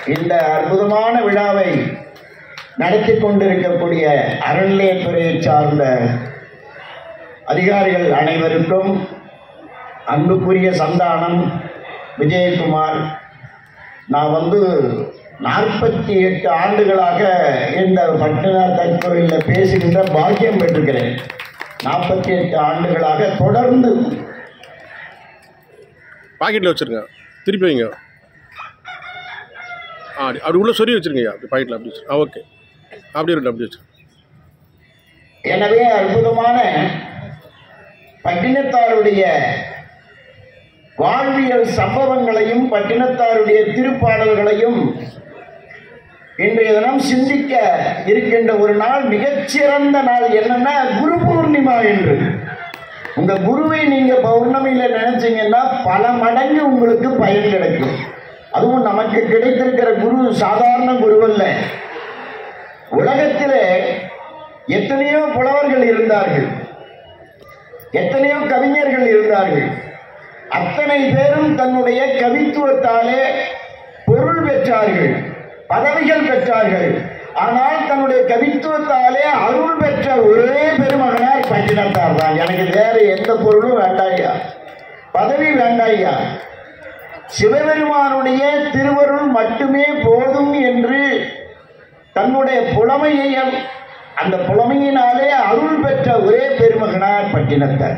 இந்த அற்புதமான விழாவை நடத்தி கொண்டிருக்கக்கூடிய அறநிலையத்துறையை சார்ந்த அதிகாரிகள் அனைவருக்கும் அன்புக்குரிய சந்தானம் விஜயகுமார் நான் வந்து நாற்பத்தி எட்டு ஆண்டுகளாக இந்த பட்டினார் தற்கோயிலில் பேசுகின்ற பாக்கியம் பெற்றிருக்கிறேன் நாற்பத்தி எட்டு ஆண்டுகளாக தொடர்ந்து பாக்கெட்டில் வச்சுருங்க திருப்பி வைங்க ஆ அப்படி அப்படி உள்ளே சொறி வச்சுருங்க அப்படி பாக்கெட்டில் அப்படி வச்சு ஆ ஓகே அப்படி இருக்கட்டும் அப்படி வச்சு எனவே அற்புதமான பட்டினத்தாருடைய வாழ்வியல் சம்பவங்களையும் பட்டினத்தாருடைய திருப்பாடல்களையும் இன்றைய தினம் சிந்திக்க இருக்கின்ற ஒரு நாள் மிகச்சிறந்த நாள் என்னன்னா குரு பூர்ணிமா என்று உங்க குருவை நீங்க பௌர்ணமியில நினைச்சீங்கன்னா பல மடங்கு உங்களுக்கு பயன் கிடைக்கும் அதுவும் நமக்கு கிடைத்திருக்கிற குரு சாதாரண குருவல்ல உலகத்திலே எத்தனையோ புலவர்கள் இருந்தார்கள் எத்தனையோ கவிஞர்கள் இருந்தார்கள் அத்தனை பேரும் தன்னுடைய கவித்துவத்தாலே பொருள் பெற்றார்கள் பதவிகள் பெற்றார்கள் ஆனால் தன்னுடைய கவித்துவத்தாலே அருள் பெற்ற ஒரே பெருமகனார் பட்டினத்தார் தான் எனக்கு வேற எந்த பொருளும் வேண்டாய்யா பதவி வேண்டாய்யா சிவபெருமானுடைய திருவருள் மட்டுமே போதும் என்று தன்னுடைய புலமையை அந்த புலமையினாலே அருள் பெற்ற ஒரே பெருமகனார் பட்டினத்தார்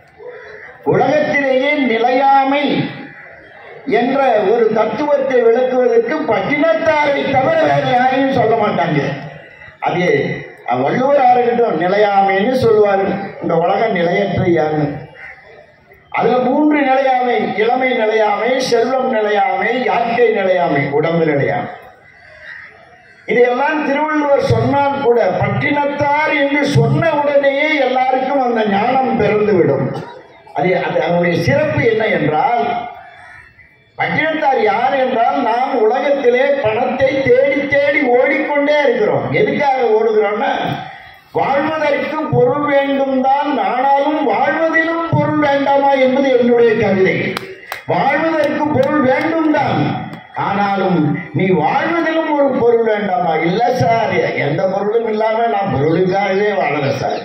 உலகத்திலேயே நிலையாமை என்ற ஒரு தத்துவத்தை விளக்குவதற்கு பட்டினத்தாரை தவிர வேறு யாரையும் சொல்ல மாட்டாங்க அது அஹ், வள்ளுவராக இருக்கட்டும் நிலையாமைன்னு சொல்லுவார் இந்த உலகம் நிலையற்ற யாருன்னு அதுல மூன்று நிலையாமை இளமை நிலையாமை செல்வம் நிலையாமை யாக்கை நிலையாமை உடம்பு நிலையாமை இதையெல்லாம் திருவள்ளுவர் சொன்னால் கூட பட்டினத்தார் என்று சொன்ன உடனேயே எல்லாருக்கும் அந்த ஞானம் பிறந்துவிடும் அது அது அதனுடைய சிறப்பு என்ன என்றால் பட்டினத்தார் யார் என்றால் நாம் உலகத்திலே பணத்தை தேடி தேடி ஓடிக்கொண்டே இருக்கிறோம் எதுக்காக ஓடுகிறோம்னா வாழ்வதற்கு பொருள் வேண்டும் தான் ஆனாலும் வாழ்வதிலும் பொருள் வேண்டாமா என்பது என்னுடைய கவிதை வாழ்வதற்கு பொருள் வேண்டும் தான் ஆனாலும் நீ வாழ்வதிலும் ஒரு பொருள் வேண்டாமா இல்ல சார் எந்த பொருளும் இல்லாம நான் பொருளுக்காகவே வாழல சார்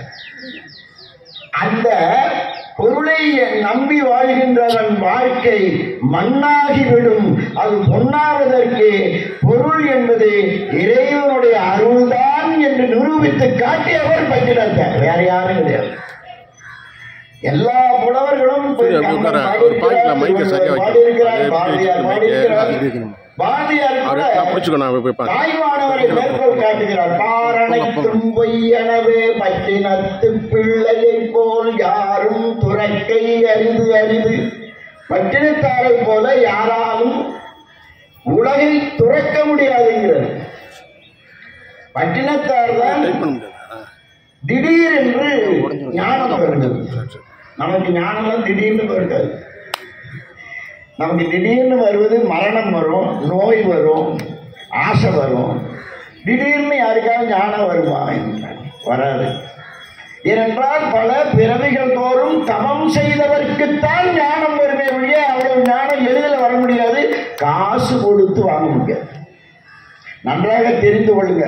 அந்த பொருளை நம்பி வாழ்கின்றவன் வாழ்க்கை மண்ணாகிவிடும் அது பொன்னாவதற்கு பொருள் என்பது இறைவனுடைய அருள்தான் என்று நிரூபித்து காட்டியவர் பட்டினத்தார் வேற யாரும் கிடையாது எல்லா புலவர்களும் சரி, அப்படி உட்கார. ஒரு பாக்கெட்ல மைக்கை சரியா வைக்கணும். பாடியிருக்கிறார் அது எப்படி பாரதியார் வச்சுக்கணும்? பாடியிருக்கிறார் அது இருக்கணும். பாரதியார் அவர் கூட நான் பிடிச்சிக்கோ நான் போய் பார்க்க தாய்மானவரை மேற்கோள் காட்டுகிறார் பாரணைத்தும் பொய்யனவே பட்டினத்து பிள்ளையை போல் யாரும் துறக்கை அரிது அரிது பட்டினத்தாரை போல யாராலும் உலகை துறக்க முடியாதுங்கிறது பட்டினத்தார் தான் டைப் பண்ண முடியாது ஆ, திடீரென்று ஞானம் பிறந்தது சரி சரி நமக்கு ஞானம்லாம் திடீர்னு வருது நமக்கு திடீர்னு வருவது மரணம் வரும் நோய் வரும் ஆசை வரும் திடீர்னு யாருக்காவது ஞானம் வருமா வராது ஏனென்றால் பல பிறவிகள் தோறும் தவம் செய்தவர்க்குத்தான் ஞானம் வருமே ஒழிய அவ்வளவு ஞானம் எளிதில் வர முடியாது காசு கொடுத்து வாங்க முடியாது நன்றாக தெரிந்து கொள்ளுங்க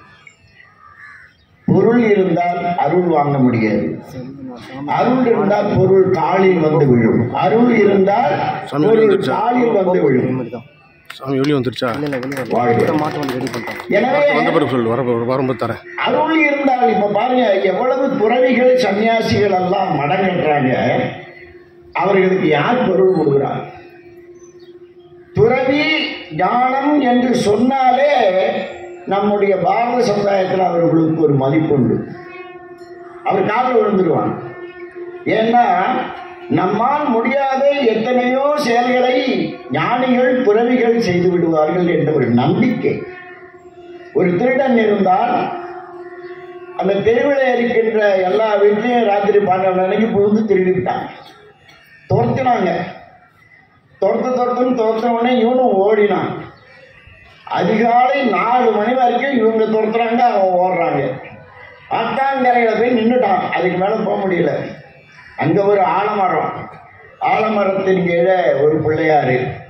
பொருள் இருந்தால் அருள் வாங்க முடியாது அருள் இருந்தால் பொருள் காலில் வந்து விழும் அருள் இருந்தால் சாமி பொருள் வந்துருச்சா? காலில் வந்து விழும் சாமி வெளியே வந்துருச்சா வாழ்க. எனவே வந்த பிறகு சொல்லு வர வரும்போது தரேன் அருள் இருந்தால் இப்ப பாருங்க எவ்வளவு துறவிகள் சன்னியாசிகள் எல்லாம் மடம் கட்டுறாங்க அவர்களுக்கு யார் பொருள் கொடுக்குறாங்க துறவி ஞானம் என்று சொன்னாலே நம்முடைய பாரத சமுதாயத்தில் அவர்களுக்கு ஒரு மதிப்புண்டு அவர் காலில் விழுந்துருவாங்க ஏன்னா நம்மால் முடியாத எத்தனையோ செயல்களை ஞானிகள் துறவிகள் செய்து விடுவார்கள் என்ற ஒரு நம்பிக்கை ஒரு திருடன் இருந்தால் அந்த தெருவில் இருக்கின்ற எல்லா வீட்லையும் ராத்திரி பன்னெண்டு மணிக்கு புகுந்து திருடிவிட்டாங்க துரத்துனாங்க துரத்து துரத்துன்னு துரத்த உடனே இவனும் ஓடினான் அதிகாலை நாலு மணி வரைக்கும் இவங்க துரத்துறாங்க அவன் ஓடுறாங்க ஆட்டாங்கரையில் போய் நின்றுட்டான் அதுக்கு மேலே போக முடியல அங்கே ஒரு ஆலமரம் ஆலமரத்தின் கீழே ஒரு பிள்ளையாரு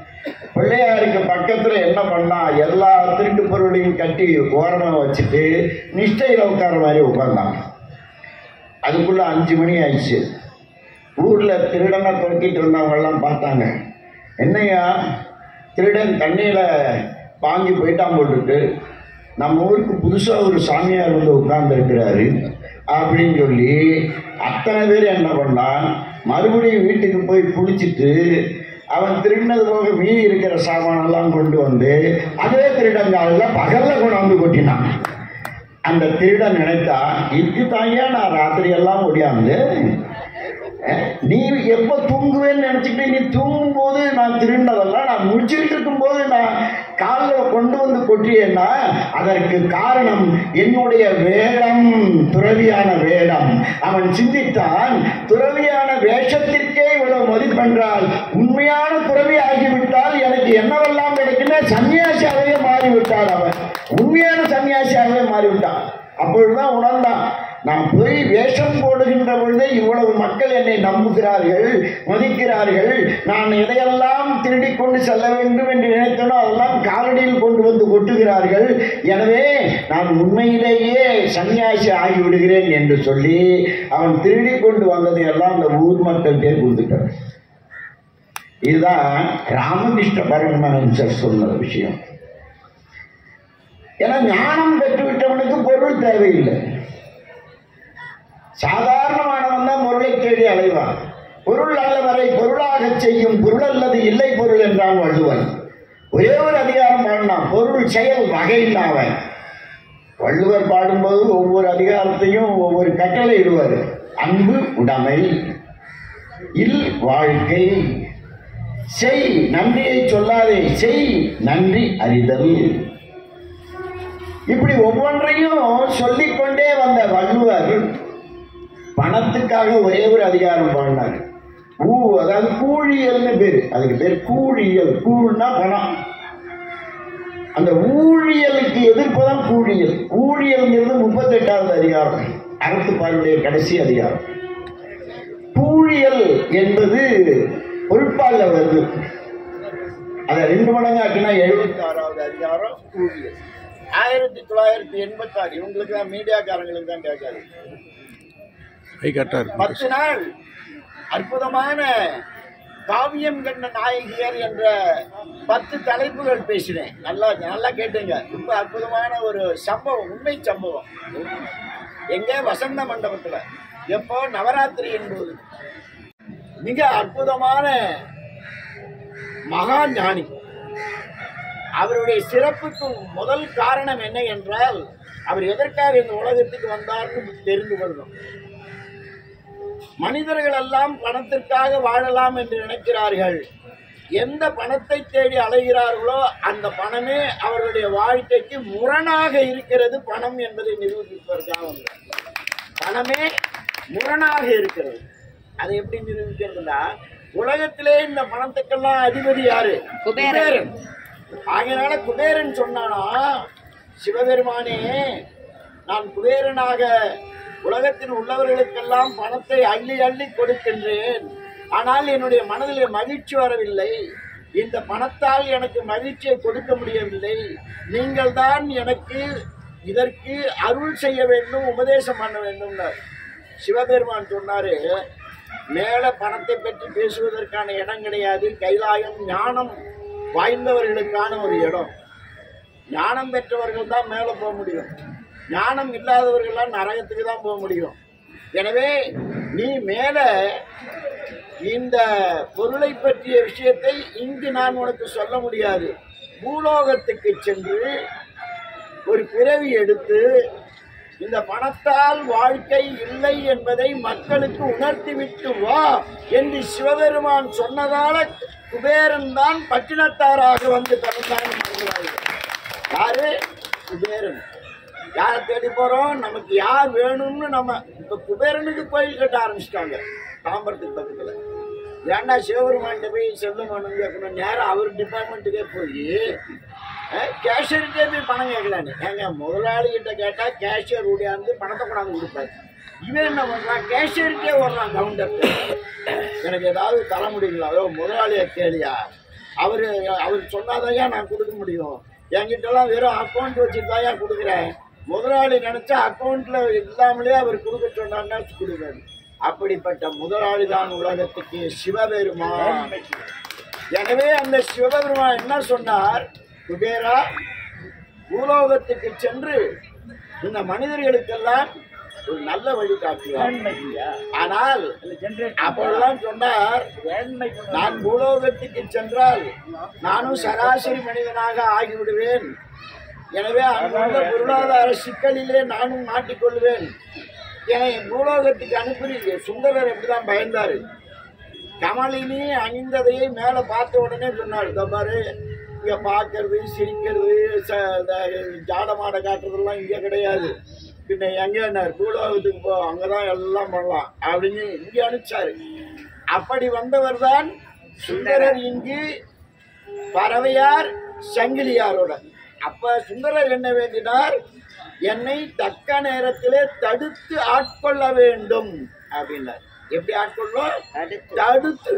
பிள்ளையாருக்கு பக்கத்துல என்ன பண்ணா எல்லா திருட்டு பொருளையும் கட்டி ஓரமா வச்சுட்டு நிஷ்டையில உட்கார மாதிரி உட்கார்ந்தான் அதுக்குள்ள அஞ்சு மணி ஆயிடுச்சு ஊர்ல திருடனை துரத்திட்டு இருந்தவங்க எல்லாம் பார்த்தாங்க என்னையா திருடன் தண்ணியில வாங்கி போயிட்டான் போட்டுட்டு நம்ம ஊருக்கு புதுசா ஒரு சாமியார் வந்து உட்கார்ந்து இருக்கிறாரு அப்படின்னு சொல்லி அத்தனை பேர் என்ன பண்ணான் மறுபடியும் வீட்டுக்கு போய் குளிச்சுட்டு அவன் திருடினது போக மீதி இருக்கிற சாமானெல்லாம் கொண்டு வந்து அதே திருடங்காலில் பகல்ல கொண்டாந்து கொட்டினான் அந்த திருடன் நினைத்தா இதுக்கு தாயா நான் ராத்திரி எல்லாம் ஒடியாந்து அஹ், நீ எப்போ தூங்குவேன்னு நினச்சிக்கிட்டு நீ தூங்கும்போது நான் திருடினதெல்லாம் நான் முடிச்சுக்கிட்டு இருக்கும்போது நான் காலில் கொண்டு வந்து கொட்டியேன்னா அதற்கு காரணம் என்னுடைய வேடம் துறவியான வேடம் அவன் சிந்தித்தான் துறவியான வேஷத்திற்கே இவ்வளவு மதிப்பென்றால் உண்மையான துறவி ஆகிவிட்டால் எனக்கு என்னவெல்லாம் கிடைக்குன்னா சன்னியாசியாகவே மாறிவிட்டான் அவன் உண்மையான சன்னியாசியாகவே மாறிவிட்டான் அப்பொழுதுதான் உணர்ந்தான் நான் போய் வேஷம் போடுகின்ற பொழுதே இவ்வளவு மக்கள் என்னை நம்புகிறார்கள் மதிக்கிறார்கள் நான் எதையெல்லாம் திருடிக் கொண்டு செல்ல வேண்டும் என்று நினைத்தனோ அதெல்லாம் காலடியில் கொண்டு வந்து கொட்டுகிறார்கள் எனவே நான் உண்மையிலேயே சன்னியாசி ஆகிவிடுகிறேன் என்று சொல்லி அவன் திருடி கொண்டு வந்ததை எல்லாம் அந்த ஊர் மக்கள்கிட்டே கொடுத்துட்டான் இதுதான் ராமகிருஷ்ண பரமஹம்சர் சொன்ன விஷயம் ஏன்னா ஞானம் பெற்றுவிட்டவனுக்கு பொருள் தேவையில்லை சாதாரணமானவன் தான் பொருளை தேடி அலைவான் பொருள் அல்லவரை பொருளாகச் செய்யும் பொருள் அல்லது இல்லை பொருள் என்றான் வள்ளுவன் ஒரே ஒரு அதிகாரம் பாடினான் பொருள் செயல் வகையில்லாவன் வள்ளுவர் பாடும்போது ஒவ்வொரு அதிகாரத்தையும் ஒவ்வொரு கட்டளை இடுவார் அன்பு உடைமை இல் வாழ்க்கை செய் நன்றியை சொல்லாதே செய் நன்றி அறிதல் இப்படி ஒவ்வொன்றையும் சொல்லிக்கொண்டே வந்த வள்ளுவர் பணத்துக்காக ஒரே ஒரு அதிகாரம் பாடினார் ஊ அதாவது கூழியல்னு பேரு அதுக்கு பேர் கூழியல் கூழ்னா பணம் அந்த ஊழியலுக்கு எதிர்ப்பு தான் கூழியல் ஊழியல்ங்கிறது முப்பத்தெட்டாவது அதிகாரம் அறத்துப்பாருடைய கடைசி அதிகாரம் கூழியல் என்பது பொருட்பாலில் வருது அதை ரெண்டு மடங்கு ஆக்கினா எழுபத்தி ஆறாவது அதிகாரம் கூழியல் ஆயிரத்தி தொள்ளாயிரத்தி எண்பத்தாறு இவங்களுக்கு தான் மீடியாக்காரங்களுக்கு தான் கேட்காது கை கரெக்டாக இருக்கு பத்து நாள் அற்புதமான காவியம் கண்ட நாயகியர் என்ற பத்து தலைப்புகள் பேசினேன் நல்லா நல்லா கேட்டுங்க ரொம்ப அற்புதமான ஒரு சம்பவம் உண்மை சம்பவம் எங்க வசந்த மண்டபத்துல எப்போ நவராத்திரி என்பது மிக அற்புதமான மகா ஞானி அவருடைய சிறப்புக்கு முதல் காரணம் என்ன என்றால் அவர் எதற்காக இந்த உலகத்துக்கு வந்தார்னு தெரிந்து கொள்ளும் மனிதர்கள் எல்லாம் பணத்திற்காக வாழலாம் என்று நினைக்கிறார்கள் எந்த பணத்தை தேடி அலைகிறார்களோ அந்த பணமே அவர்களுடைய வாழ்க்கைக்கு முரணாக இருக்கிறது பணம் என்பதை நிரூபிப்பதற்காக வந்தார். பணமே முரணாக இருக்கிறது அதை எப்படி நிரூபிக்கிறதுனா உலகத்திலே இந்த பணத்துக்கெல்லாம் அதிபதி யாரு குபேரன் ஆகையினால குபேரன் சொன்னானா சிவபெருமானே நான் குபேரனாக உலகத்தில் உள்ளவர்களுக்கெல்லாம் பணத்தை அள்ளி அள்ளி கொடுக்கின்றேன் ஆனால் என்னுடைய மனதில் மகிழ்ச்சி வரவில்லை இந்த பணத்தால் எனக்கு மகிழ்ச்சியை கொடுக்க முடியவில்லை நீங்கள் தான் எனக்கு இதற்கு அருள் செய்ய வேண்டும் உபதேசம் பண்ண வேண்டும்னார் சிவபெருமான் சொன்னாரு மேல பணத்தை பற்றி பேசுவதற்கான இடம் கிடையாது கைலாயம் ஞானம் வாய்ந்தவர்களுக்கான ஒரு இடம் ஞானம் பெற்றவர்கள் தான் மேலே போக முடியும் ஞானம் இல்லாதவர்கள்லாம் நரகத்துக்கு தான் போக முடியும் எனவே நீ மேலே இந்த பொருளை பற்றிய விஷயத்தை இங்கு நான் உனக்கு சொல்ல முடியாது பூலோகத்துக்கு சென்று ஒரு பிறவி எடுத்து இந்த பணத்தால் வாழ்க்கை இல்லை என்பதை மக்களுக்கு உணர்த்திவிட்டு வா என்று சிவபெருமான் சொன்னதால குபேரன் தான் பட்டினத்தாராக வந்து பிறந்தான் என்கிறார்கள். யாரு குபேரன் யார் தேடி போறோம் நமக்கு யார் வேணும்னு நம்ம இப்ப குபேரனுக்கு கோயில் கட்ட ஆரம்பிச்சிட்டாங்க தாம்பரத்துக்கு பக்கத்துல ஏன்டா சிவபெருமான்கிட்ட போய் செல்லணும் கேட்கணும் நேரம் அவர் டிபார்ட்மெண்ட்டுக்கே போய் கேஷியர்கிட்டே போய் பணம் கேட்கலான்னு ஏங்க முதலாளிகிட்ட கேட்டால் கேஷியர் ஓடியாந்து பணத்தை கொண்டாந்து கொடுப்பாரு இவன் என்ன பண்ணுறான் கேஷியருக்கே ஓடுறான் கவுண்டர் எனக்கு ஏதாவது தர முடியுங்களா ஐயோ முதலாளியை கேளியா அவர் அவர் சொன்னாதாயா நான் கொடுக்க முடியும் என்கிட்டலாம் வெறும் அக்கௌண்ட் வச்சுருந்தாயா கொடுக்குறேன் முதலாளி நினச்சா அக்கௌண்ட்டில் இல்லாமலே அவர் கொடுக்க சொன்னார்னா கொடுக்குறாரு அப்படிப்பட்ட முதலாளி தான் உலகத்துக்கு சிவபெருமான் எனவே அந்த சிவபெருமான் என்ன சொன்னார் குபேரா பூலோகத்துக்கு சென்று இந்த மனிதர்களுக்கெல்லாம் ஒரு நல்ல வழி காட்டுவார் ஆனால் அப்பொழுதுதான் சொன்னார் நான் பூலோகத்துக்கு சென்றால் நானும் சராசரி மனிதனாக ஆகிவிடுவேன் எனவே அங்குள்ள பொருளாதார சிக்கலிலே நானும் மாட்டிக்கொள்வேன் என்னை பூலோகத்துக்கு அனுப்புறீங்க சுந்தரர் அப்படிதான் பயந்தாரு கமலினி அணிந்ததையே மேலே பார்த்த உடனே சொன்னார் இதோ பாரு இங்கே பார்க்கறது சிரிக்கிறது ச- இந்த ஜாடமாட காட்டுறதெல்லாம் இங்கே கிடையாது பின்ன எங்கேன்னார் பூலோகத்துக்கு போ அங்கே தான் எல்லாம் பண்ணலாம் அப்படின்னு இங்கே அனுப்பிச்சாரு அப்படி வந்தவர் தான் சுந்தரர் இங்கு பறவையார் சங்கிலியாரோட அப்ப சுந்தரர் என்ன வேண்டினார் என்னை தக்க நேரத்திலே தடுத்து ஆட்கொள்ள வேண்டும் அப்படின்னார் எப்படி ஆட்கொள்ளும் தடுத்து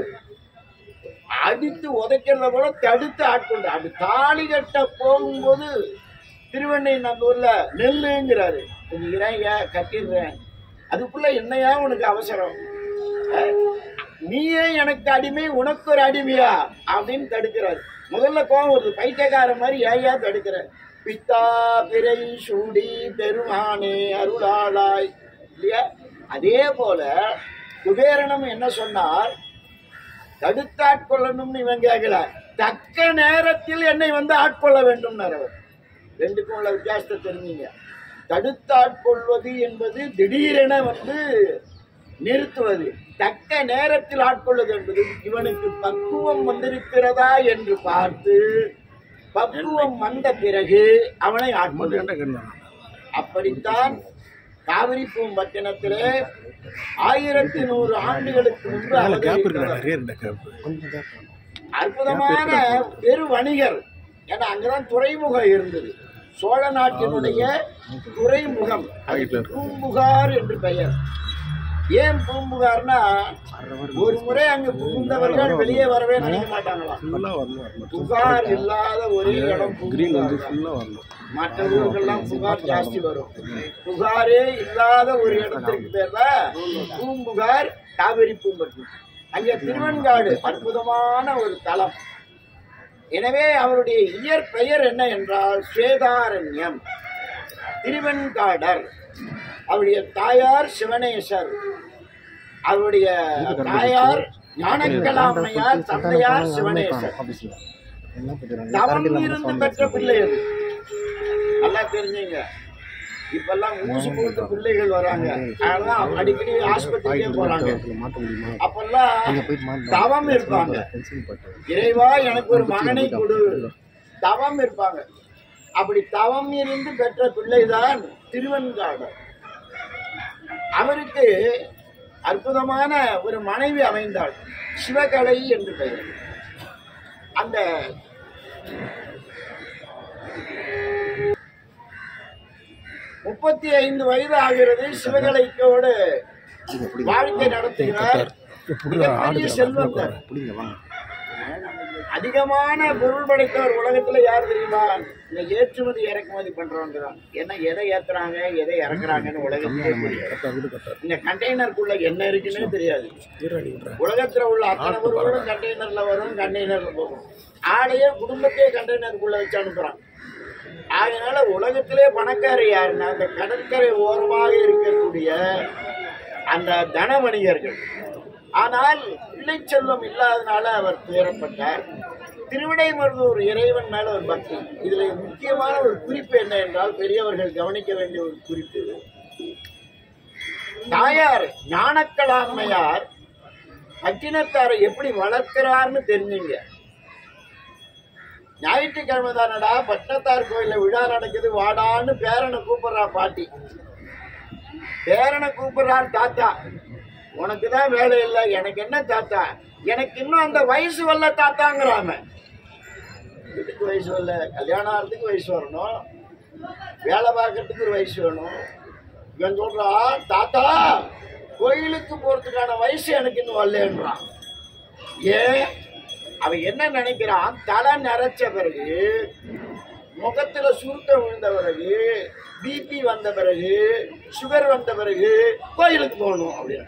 அடித்து உதைக்கிறத போல தடுத்து ஆட்கொண்டு அது தாலி கட்ட போகும்போது திருவண்ணை நல்லூர்ல நெல்லுங்கிறாரு கொஞ்சம் ஏன் கட்டிடுறேன் அதுக்குள்ள என்னையா உனக்கு அவசரம் அஹ், நீயே எனக்கு அடிமை உனக்கு ஒரு அடிமையா அப்படின்னு தடுக்கிறாரு முதல்ல கோவம் வருது பைத்தியக்கார மாதிரி ஏயா தடுக்கிற பித்தா பிறை சூடி பெருமானே அருளாளாய் இல்லையா அதே போல குபேரனும் என்ன சொன்னார் தடுத்தாட்கொள்ளணும்னு இவன் கேட்கல தக்க நேரத்தில் என்னை வந்து ஆட்கொள்ள வேண்டும்னார் அவர் ரெண்டுக்கும் உள்ள வித்தியாசத்தை தெரிஞ்சுங்க தடுத்தாட்கொள்வது என்பது திடீரென வந்து நிறுத்துவது தக்க நேரத்தில் ஆட்கொள்வது என்பது இவனுக்கு பக்குவம் வந்திருக்கிறதா என்று பார்த்து பக்குவம் வந்த பிறகு அவனை ஆட்கொள்ள அப்படித்தான் காவிரி பூம்பட்டினத்திலே ஆயிரத்தி நூறு ஆண்டுகளுக்கு முன்பு அவதரித்தவர். நிறைய இருந்த கேப் அற்புதமான பெரு வணிகர் ஏன்னா அங்கதான் துறைமுகம் இருந்தது சோழ நாட்டினுடைய துறைமுகம் அதுக்கு பூம்புகார் என்று பெயர் ஏன் பூம்புகார்னா ஒரு முறை அங்கு புகுந்தவர்கள் வெளியே வரவே நினைக்க மாட்டாங்களாம் ஃபுல்லாக வரணும் வரணும் புகார் இல்லாத ஒரே இடம் க்ரீன் வந்து பூம்புகார் ஃபுல்லாக வரணும் மற்ற ஊருக்கெல்லாம் புகார் ஜாஸ்தி வரும் புகாரே இல்லாத ஒரு இடத்திற்கு பேர் தான் பூம்புகார் காவிரி பூம்பட்டு அங்கே திருவெண்காடு அற்புதமான ஒரு தலம் எனவே அவருடைய இயற்பெயர் என்ன என்றால் ஸ்வேதாரண்யம் திருவெண்காடர் அவருடைய தாயார் சிவனேசர் அவருடைய தாயார் ஞானக்கலாமையார் தந்தையார் சிவனேசர் தவம் இருந்து பெற்ற பிள்ளை அது நல்லா தெரிஞ்சுங்க இப்பெல்லாம் ஊசி போட்ட பிள்ளைகள் வராங்க அதெல்லாம் அடிக்கடி ஆஸ்பத்திரிக்கே போறாங்க மாற்ற முடியுமா அப்பெல்லாம் தவம் இருப்பாங்க இறைவா எனக்கு ஒரு மகனை கொடு தவம் இருப்பாங்க அப்படி தவம் இருந்து பெற்ற பிள்ளைதான் திருவெண்காடர் அவருக்கு அற்புதமான ஒரு மனைவி அமைந்தாள் சிவகலை என்று பெயர் அந்த முப்பத்தி ஐந்து வயது ஆகிறது சிவகலைக்கோடு வாழ்க்கை நடத்துகிறார் மிகப்பெரிய செல்வந்தர் அதிகமான பொருள் படைத்தவர் உலகத்துல யார் தெரியுமா இந்த ஏற்றுமதி இறக்குமதி பண்றவங்க தான் ஏன்னா எதை ஏத்துறாங்க எதை இறக்குறாங்கன்னு உலகத்திலே தெரியாது இந்த கண்டெய்னருக்குள்ள என்ன இருக்குன்னே தெரியாது உலகத்துல உள்ள அத்தனை பொருளும் கண்டெய்னர்ல வரும் கண்டெய்னர்ல போகும் ஆளையே குடும்பத்தையே கண்டெய்னருக்குள்ள வச்சு அனுப்புறான் அதனால உலகத்திலே பணக்கார யாருன்னா அந்த கடற்கரை ஓரமாக இருக்கக்கூடிய அந்த தன வணிகர்கள் ஆனால் பிள்ளை செல்வம் இல்லாதனால அவர் துயரப்பட்டார் திருவிடைமருதூர் இறைவன் மேல ஒரு பக்தி இதுல முக்கியமான ஒரு குறிப்பு என்ன என்றால் பெரியவர்கள் கவனிக்க வேண்டிய ஒரு குறிப்பு தாயார் ஞானக்கலாண்மையார் பட்டினத்தாரை எப்படி வளர்க்கிறார்னு தெரிஞ்சுங்க ஞாயிற்றுக்கிழமை தானடா பட்டினத்தார் கோயில்ல விழா நடக்குது வாடான்னு பேரனை கூப்பிடுறா பாட்டி பேரனை கூப்பிடுறார் தாத்தா உனக்கு தான் வேலை இல்லை எனக்கு என்ன தாத்தா எனக்கு இன்னும் அந்த வயசு வரல தாத்தாங்கிறாம வீட்டுக்கு வயசு வரல கல்யாணம் ஆகிறதுக்கு வயசு வரணும் வேலை பார்க்கறதுக்கு ஒரு வயசு வேணும் இவன் சொல்றான் தாத்தா கோயிலுக்கு போறதுக்கான வயசு எனக்கு இன்னும் வரலன்றான் ஏன் அவன் என்ன நினைக்கிறான் தலை நிறைச்ச பிறகு முகத்துல சுருக்கம் விழுந்த பிறகு பிபி வந்த பிறகு சுகர் வந்த பிறகு கோயிலுக்கு போகணும் அப்படின்னு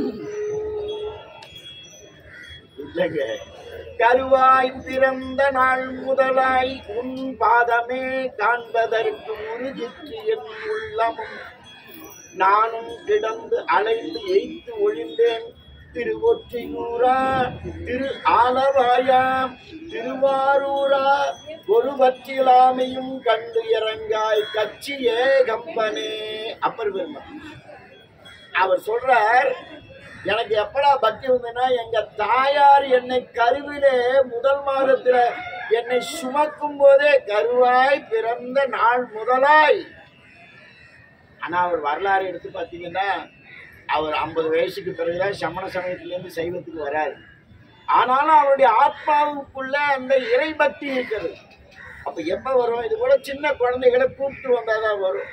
இல்லைங்க கருவாய் பிறந்த நாள் முதலாய் உன் பாதமே காண்பதற்கு உறுதிக்கு என் உள்ளமும் நானும் கிடந்து அலைந்து எய்த்து ஒழிந்தேன் திருவொற்றியூரா திரு ஆலவாயா திருவாரூரா ஒரு பற்றிலாமையும் கண்டு இறங்காய் கட்சியே கம்பனே அப்பர் பெருமான் அவர் சொல்றார் எனக்கு எப்படா பக்தி வந்ததுன்னா எங்க தாயார் என்னை கருவிலே முதல் மாதத்துல என்னை சுமக்கும் போதே கருவாய் பிறந்த நாள் முதலாய் ஆனா அவர் வரலாறு எடுத்து பார்த்தீங்கன்னா அவர் ஐம்பது வயசுக்கு பிறகுதான் சமண சமயத்திலேருந்து சைவத்துக்கு வராரு ஆனாலும் அவருடைய ஆத்மாவுக்குள்ள அந்த இறை பக்தி இருக்கிறது அப்ப எப்ப வரும் இது போல சின்ன குழந்தைகளை கூப்பிட்டு வந்தாதான் வரும்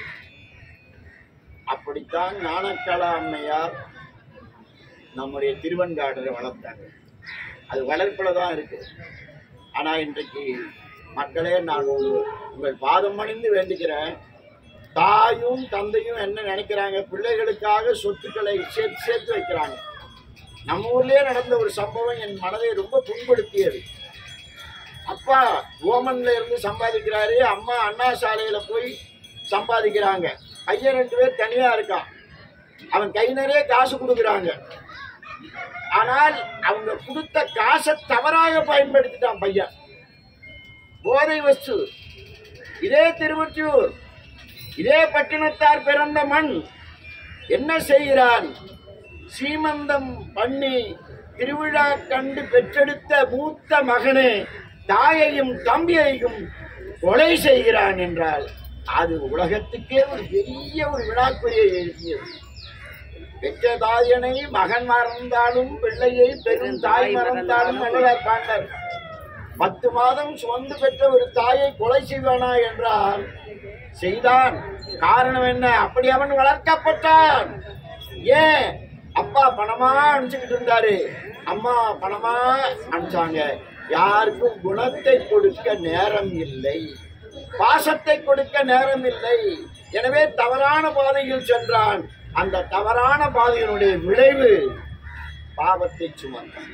அப்படித்தான் ஞானக்கலா அம்மையார் நம்முடைய திருவன்காடரை வளர்த்தாங்க அது வளர்ப்பில் தான் இருக்கு ஆனா இன்றைக்கு மக்களே நான் உங்க- உங்கள் பாதம் பணிந்து வேண்டிக்கிறேன் தாயும் தந்தையும் என்ன நினைக்கிறாங்க பிள்ளைகளுக்காக சொத்துக்களை சேர்த்து சேர்த்து வைக்கிறாங்க நம்ம ஊர்லயே நடந்த ஒரு சம்பவம் என் மனதை ரொம்ப புண்படுத்தியது அப்பா ஓமன்ல இருந்து சம்பாதிக்கிறாரு அம்மா அண்ணா சாலையில போய் சம்பாதிக்கிறாங்க பையன் ரெண்டு பேர் தனியா இருக்கான் அவன் கை நிறைய காசு கொடுக்குறாங்க ஆனால் அவங்க கொடுத்த காசை தவறாக பயன்படுத்திட்டான் பையன் போதை வஸ்து இதே திருவொற்றியூர் இதே பட்டினத்தார் பிறந்த மண் என்ன செய்கிறான் சீமந்தம் பண்ணி திருவிழா கண்டு பெற்றெடுத்த மூத்த மகனே தாயையும் தம்பியையும் கொலை செய்கிறான் என்றால் அது உலகத்துக்கே ஒரு பெரிய ஒரு விழாக்குறியை எழுப்பியது பெற்ற தாயனை மகன் மறந்தாலும் பிள்ளையை பெரும் தாய் மறந்தாலும் வள்ளலார் காண்டார் பத்து மாதம் சுமந்து பெற்ற ஒரு தாயை கொலை செய்வானா என்றால் செய்தான் காரணம் என்ன அப்படி அவன் வளர்க்கப்பட்டான் ஏன் அப்பா பணமா அனுப்பிச்சுக்கிட்டு இருந்தாரு அம்மா பணமா அனுப்பிச்சாங்க யாருக்கும் குணத்தை கொடுக்க நேரம் இல்லை பாசத்தை கொடுக்க நேரம் இல்லை எனவே தவறான பாதையில் சென்றான் அந்த தவறான பாதையினுடைய விளைவு பாவத்தை சுமந்தான்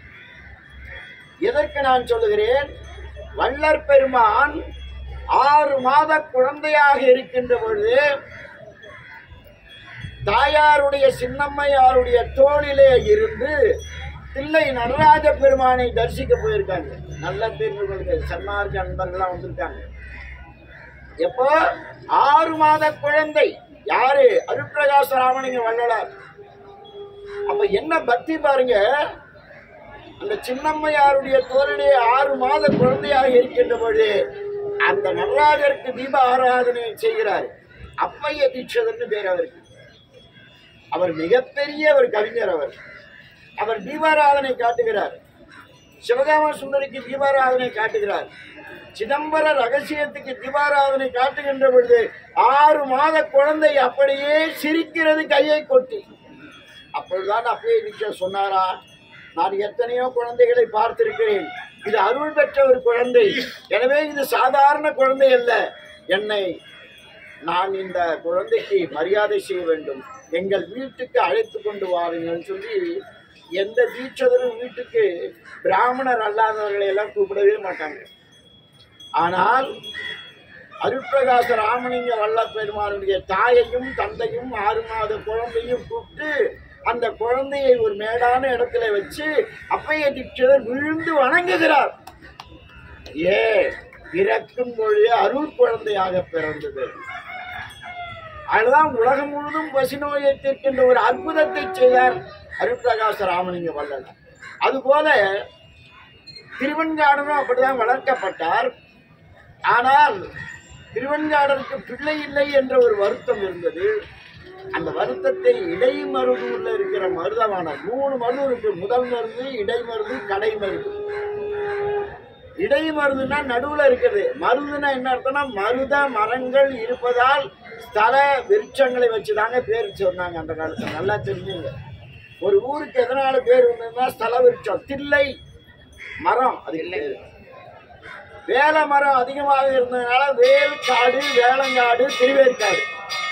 எதற்கு நான் சொல்லுகிறேன் வள்ளற் பெருமான் ஆறு மாத குழந்தையாக இருக்கின்ற பொழுது தாயாருடைய சின்னம்மையாருடைய தோளிலே இருந்து தில்லை நடராஜ பெருமானை தரிசிக்க போயிருக்காங்க நல்ல தெரிஞ்சவங்களுக்கு சன்மார்க்க அன்பர்கள்லாம் வந்திருக்காங்க எப்போ ஆறு மாத குழந்தை யாரு அருட்பிரகாச ராமலிங்க வள்ளலார் அப்ப என்ன பக்தி பாருங்க அந்த சின்னம்மையாருடைய தோளிலே ஆறு மாத குழந்தையாக இருக்கின்ற பொழுது அந்த நடராஜருக்கு தீப ஆராதனை செய்கிறார் அப்பைய தீட்சதர்னு பேர் அவருக்கு அவர் மிகப்பெரிய ஒரு கவிஞர் அவர் அவர் தீபாராதனை காட்டுகிறார் சிவகாம சுந்தரிக்கு தீபாராதனை காட்டுகிறார் சிதம்பர ரகசியத்துக்கு தீபாராதனை காட்டுகின்ற பொழுது ஆறு மாத குழந்தை அப்படியே சிரிக்கிறது கையை கொட்டி அப்பொழுதுதான் அப்பயே நிச்சயம் சொன்னாரா நான் எத்தனையோ குழந்தைகளை பார்த்திருக்கிறேன் இது அருள் பெற்ற ஒரு குழந்தை எனவே இது சாதாரண குழந்தை அல்ல என்னை நான் இந்த குழந்தைக்கு மரியாதை செய்ய வேண்டும் எங்கள் வீட்டுக்கு அழைத்து கொண்டு வாருங்கள் சொல்லி எந்த தீட்சதரும் வீட்டுக்கு பிராமணர் அல்லாதவர்களை எல்லாம் கூப்பிடவே மாட்டாங்க ஆனால் அருட்பிரகாச ராமலிங்க வல்ல பெருமானுடைய தாயையும் தந்தையும் ஆறு மாத குழந்தையும் கூப்பிட்டு அந்த குழந்தையை ஒரு மேடான இடத்துல வச்சு அப்பைய தீட்சிதர் விழுந்து வணங்குகிறார் ஏ பிறக்கும் பொழுது அருள் குழந்தையாக பிறந்தது அதுதான் உலகம் முழுதும் பசிநோயை தீர்க்கின்ற ஒரு அற்புதத்தை செய்தார் அருட்பிரகாச ராமலிங்க வல்லல் அதுபோல திருவெண்காடனும் அப்படிதான் வளர்க்கப்பட்டார் ஆனால் திருவெண்காடனுக்கு பிள்ளை இல்லை என்ற ஒரு வருத்தம் இருந்தது அந்த வருத்தத்தை இடைமருதூர்ல இருக்கிற மருதமான மூணு மருந்து இருக்கு முதல் மருந்து இடைமருது கடை மருந்து இடை மருதுன்னா நடுவுல இருக்குது மருதுன்னா என்ன அர்த்தம்னா மருத மரங்கள் இருப்பதால் ஸ்தல விருட்சங்களை வச்சுதாங்க பேர் சொன்னாங்க அந்த காலத்துல நல்லா தெரிஞ்சுங்க ஒரு ஊருக்கு எதனால பேர் வந்ததுன்னா ஸ்தல விருட்சம் தில்லை மரம் அது இல்லை வேல மரம் அதிகமாக இருந்ததுனால வேல் காடு வேளங்காடு திருவேற்காடு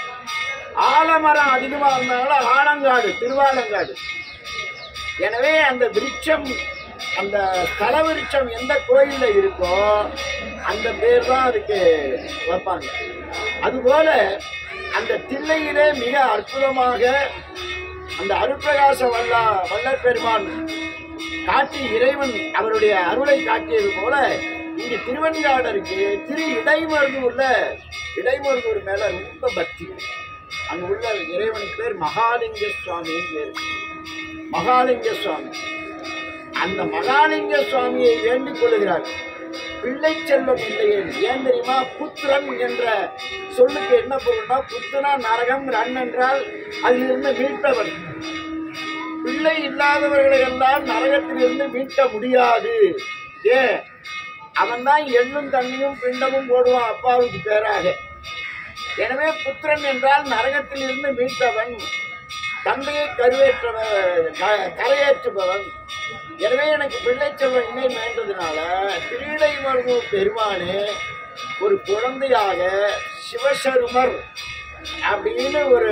ஆலமரம் அதிகமாக இருந்ததுனால ஆலங்காடு திருவாலங்காடு எனவே அந்த விருட்சம் அந்த ஸ்தல விருட்சம் எந்த கோயில்ல இருக்கோ அந்த பேர் தான் அதுக்கு வைப்பாங்க அதுபோல அந்த தில்லையிலே மிக அற்புதமாக அந்த அருட்பிரகாச வல்லா வல்லற் பெருமான் காட்டி இறைவன் அவருடைய அருளை காட்டியது போல இங்கு திருவெண்காடருக்கு திரு இடைமருதூர்ல இடைமருதூர் மேல ரொம்ப பக்தி அங்க உள்ள இறைவன் பேர் மகாலிங்க சுவாமின்னு பேர் மகாலிங்க சுவாமி அந்த மகாலிங்க சுவாமியை வேண்டிக் கொள்கிறார் பிள்ளை செல்வம் இல்லையே ஏன் தெரியுமா புத்திரன் என்ற சொல்லுக்கு என்ன பொருள்னா புத்தனா நரகம் ரன் என்றால் அதிலிருந்து மீட்பவன் பிள்ளை இல்லாதவர்களை எல்லாம் நரகத்திலிருந்து மீட்க முடியாது ஏ அவன் தான் எள்ளும் தண்ணியும் பிண்டமும் போடுவான் அப்பாவுக்கு பேராக எனவே புத்திரன் என்றால் நரகத்தில் இருந்து மீட்டவன் தந்தையை கருவேற்றவன் க- கரையேற்றுபவன் எனவே எனக்கு பிள்ளை செல்வம் இணை வேண்டதுனால கிரீடை மருத்துவ பெருமானே ஒரு குழந்தையாக சிவசருமர் அப்படின்னு ஒரு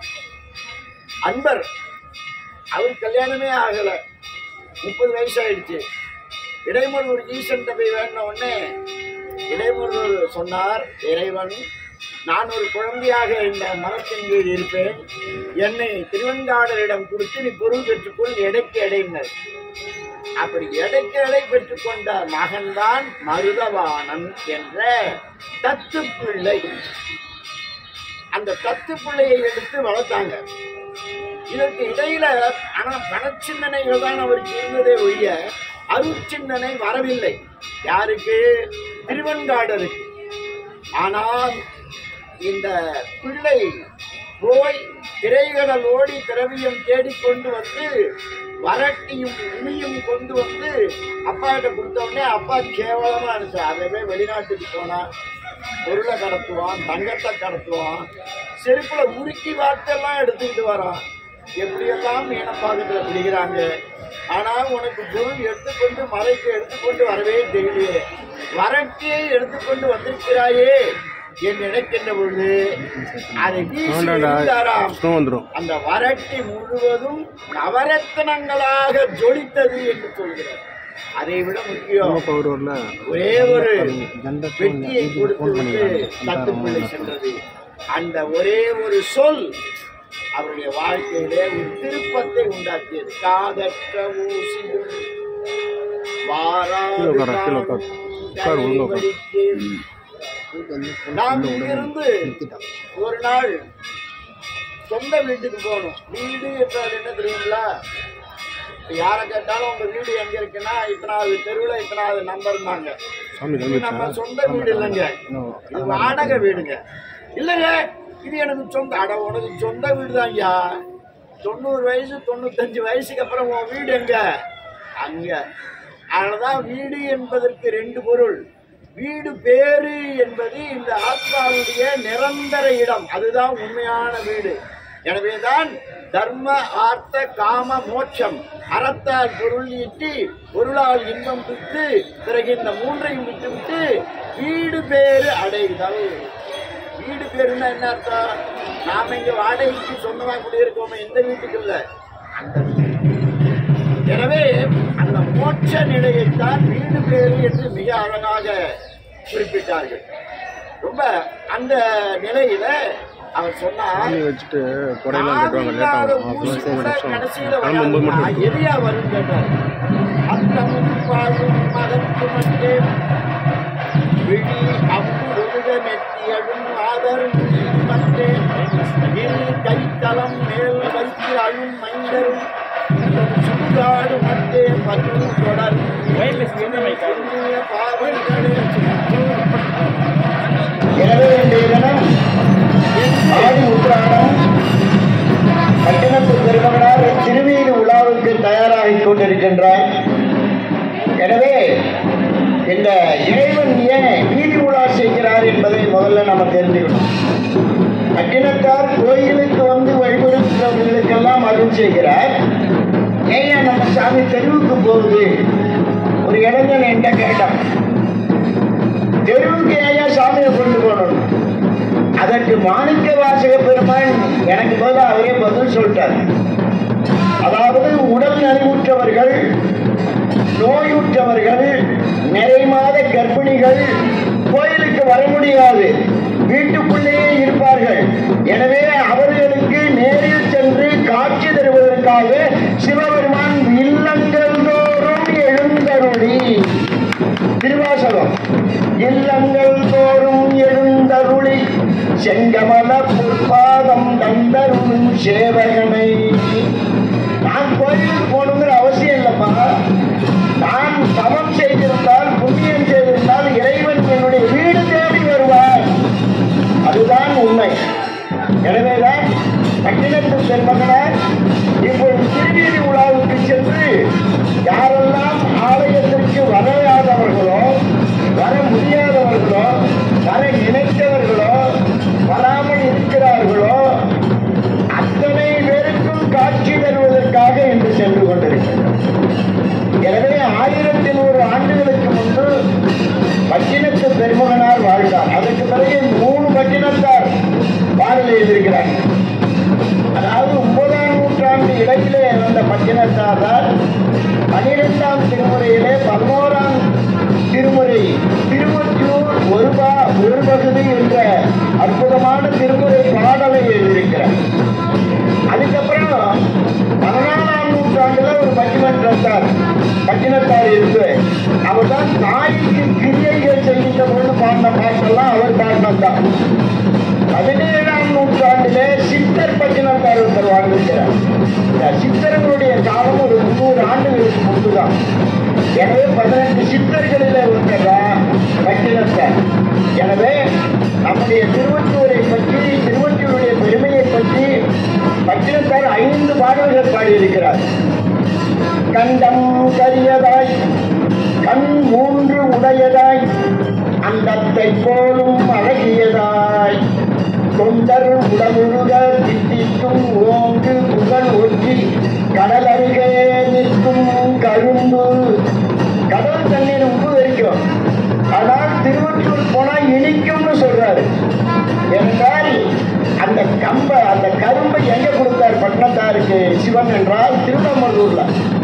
அன்பர் அவர் கல்யாணமே ஆகல முப்பது வயசு ஆயிடுச்சு இடைமருதூர் ஈசன் போய் வேண்டின உடனே இடைமருதூர் சொன்னார் இறைவன் நான் ஒரு குழந்தையாக இந்த மரத்தின் கீழ் இருப்பேன் என்னை திருவெண்காடரிடம் கொடுத்து நீ பொருள் பெற்றுக்கொள் எடைக்கு எடையினர் அப்படி எடைக்கு எடை பெற்றுக்கொண்ட மகன்தான் மருதவாணன் என்ற தத்து பிள்ளை அந்த தத்து பிள்ளையை எடுத்து வளர்த்தாங்க இதற்கு இடையில ஆனா பணச்சிந்தனைகள் தான் அவருக்கு இருந்ததே ஒழிய அருட்சிந்தனை வரவில்லை யாருக்கு திருவெண்காடருக்கு ஆனால் இந்த பிள்ளை போய் திரைகடல் ஓடி திரவியம் தேடிக்கொண்டு வந்து வரட்டியும் உமியும் கொண்டு வந்து அப்பா கிட்ட கொடுத்த உடனே அப்பா கேவலமா இருந்துச்சு அதவே வெளிநாட்டுக்கு போனா பொருளை கடத்துவான் தங்கத்தை கடத்துவான் செருப்புல உருக்கி வார்த்தையெல்லாம் எடுத்துக்கிட்டு வரான் எப்படியெல்லாம் மீனப்பாக்கத்துல பிடிக்கிறாங்க ஆனா உனக்கு பொருள் எடுத்துக்கொண்டு மலைக்கு எடுத்துக்கொண்டு வரவே தெரியலையே வரட்டியை எடுத்துக்கொண்டு வந்திருக்கிறாயே என்று நினைக்கின்ற பொழுது அதை வீசி ஆண்டாடா எறிந்தாராம். ஸ்னோ வந்துடும் அந்த வரட்டி முழுவதும் நவரத்னங்களாக ஜொலித்தது என்று சொல்கிறார் அதை விட முக்கியம் பவர் வரல ஒரே ஒரு வெற்றியை கொடுத்து விட்டு தத்துப்பிள்ளை சென்றது அந்த ஒரே ஒரு சொல் அவருடைய வாழ்க்கையிலே ஒரு திருப்பத்தை உண்டாக்கியது காதற்ற ஊசியும் வாராது கீழே உட்காரு, கீழே உட்காரு. உட்காரு, ஒழுங்கா உட்காரு. தலைவலிக்கு. நாம் இங்கிருந்து ஒரு நாள் சொந்த வீட்டுக்கு போகணும் வீடு என்றால் என்ன தெரியுங்களா இப்ப யாரை கேட்டாலும் உங்க வீடு எங்க இருக்குன்னா இத்தனாவது தெருவில் இத்தனாவது நம்பர்னாங்க சாமி இது நம்ம கிளம்பிடுச்சா சொந்த வீடு இல்லைங்க இது வாடகை வீடுங்க இல்லைங்க இது எனக்கு சொந்த அட உனக்கு சொந்த வீடு தான் ஐயா தொண்ணூறு வயசு தொண்ணூத்தஞ்சு வயசுக்கு அப்புறம் உன் வீடு எங்க அங்க அதனாலதான் வீடு என்பதற்கு ரெண்டு பொருள் வீடு பேரு என்பது இந்த ஆத்மாவுடைய நிரந்தர இடம் அதுதான் உண்மையான வீடு எனவேதான் தர்ம ஆர்த்த காம மோட்சம் அறத்தால் பொருள் ஈட்டி பொருளால் இன்பம் பித்து பிறகு இந்த மூன்றையும் விட்டுவிட்டு வீடு பேரு அடைதல் வீடு பேருன்னா என்ன அர்த்தம் நாம இங்க வாடகைக்கு சொந்தமா குடியிருக்கோமே எந்த வீட்டுக்கு இல்ல அந்த வீடு. எனவே அந்த மோட்ச நிலையைத்தான் வீடு பேரு என்று மிக அழகாக குறிப்பிட்டார்கள் ரொம்ப அந்த நிலையில அவர் சொன்னார் சாமி வச்சுட்டு குறையெல்லாம் கட்டுவாங்க லேட் இல்லாத ஆகும் ஊசி ஆஃப் கூட நிமிஷம் கடைசியில கிளம்பும்போது மட்டும் வராது. எரியா வரும் கேட்டார் அத்தமும் வாழும் மகத்து மட்டே விழி அம்பு ஒழுக நெத்தியடும் ஆதர் மட்டே இரு கைத்தலம் மேல் வைத்து அழும் மைந்தரும் சுடுகாடு மட்டே பத்து தொடர் புண்ணிய பாவங்களே எனவே இன்றைய தினம் ஆடி உத்திராடம் பட்டினத்து பெருமகனார் திருவீடு உலாவுக்கு தயாராகிக் கொண்டிருக்கின்றார் எனவே இந்த இறைவன் ஏன் வீதி உலா செய்கிறார் என்பதை முதல்ல நம்ம தெரிஞ்சுக்கணும் பட்டினத்தார் கோயிலுக்கு வந்து வழிபடுகிறவர்களுக்கெல்லாம் அருள் செய்கிறார் ஏன் நம்ம சாமி தெருவுக்கு போகுது ஒரு ஒரு இளைஞன் என்கிட்ட கேட்டான் தெருவுக்கு ஏன் சாமியை கொண்டு போகணும் அதற்கு மாணிக்க வாசக பெருமான் எனக்கு பதிலா அவரே பதில் சொல்லிட்டார் அதாவது உடல் நலிவுற்றவர்கள் நோயுற்றவர்கள் நிறை மாத கர்ப்பிணிகள் கோயிலுக்கு வர முடியாது வீட்டுக்குள்ளேயே இருப்பார்கள் எனவே அவர்களுக்கு நேரில் சென்று காட்சி தருவதற்காக சிவபெருமான் இல்லங்கள் தோறும் எழுந்தருளி திருவாசகம் இல்லங்கள் தோறும் எழுந்தருளி செங்கமல பொற்பாதம் தந்தருளும் சேவகனை நான் கோயிலுக்கு போகணுங்கிற அவசியம் இல்லைப்பா நான் தவம் செய்திருந்தால் புண்ணியம் செய்திருந்தால் இறைவன் என்னுடைய வீடு தேடி வருவார் அதுதான் உண்மை எனவேதான் பட்டினத்து பெருமகனார் இப்பொழுது திருநீதி உலாவுக்கு சென்று யாரெல்லாம் ஆலயத்திற்கு வரையாதவர்களோ வர முடியாதவர்களோ வர நினைத்தவர்களோ வராமல் இருக்கிறார்களோ அத்தனை பேருக்கும் காட்சி தருவதற்காக இன்று சென்று கொண்டிருக்கின்றோம் எனவே ஆயிரத்தி நூறு ஆண்டுகளுக்கு முன்பு பட்டினத்து பெருமகனார் வாழ்ந்தார் அதற்கு பிறகு மூணு பட்டினத்தார் பாடல் எழுதியிருக்கிறார்கள் அதாவது ஒன்பதாம் நூற்றாண்டு இடையிலே வந்த பட்டினத்தார் தான் பனிரெண்டாம் திருமுறையிலே பதினோராம் திருமுறை திருவொற்றியூர் ஒரு பா ஒரு பகுதி என்ற அற்புதமான திருமுறை பாடலை எழுதியிருக்கிறார் அதுக்கப்புறம் பதினாலாம் நூற்றாண்டுல ஒரு பட்டிமன்றத்தார் பட்டினத்தார் இருந்து அவர் தான் தாய்க்கு கிரியைகள் செய்கின்ற பொழுது பாடின பாட்டெல்லாம் அவர் பாடினதான் பதினேழாம் நூற்றாண்டிலே சித்தர் பட்டினத்தார் ஒருத்தர் வாழ்ந்திருக்கிறார் இந்த சித்தர்களுடைய காலம் ஒரு முன்னூறு ஆண்டுகளுக்கு முன்புதான் எனவே பதினெட்டு சித்தர்களிலே ஒருத்தர் தான் பட்டினத்தார் எனவே நம்முடைய திருவள்ளூரை பற்றி திருவள்ளூருடைய பெருமையை பற்றி பட்டினத்தார் ஐந்து பாடல்கள் பாடியிருக்கிறார் கண்டம் கரியதாய் கண் மூன்று உடையதாய் அண்டத்தை போலும் அழகியதாய் தொண்டர் உடமுருக தித்திக்கும் ஓங்கு புகழ் ஒற்றி கடல் அருகே நிற்கும் கரும்பு கடல் தண்ணீர் உப்பு வைக்கும் ஆனால் திருவற்றூர் போனா இனிக்கும்னு சொல்றாரு என்றால் அந்த கம்ப அந்த கரும்பை எங்க கொடுத்தார் பட்டணத்தாருக்கு சிவன் என்றால் திருவண்ணூர்ல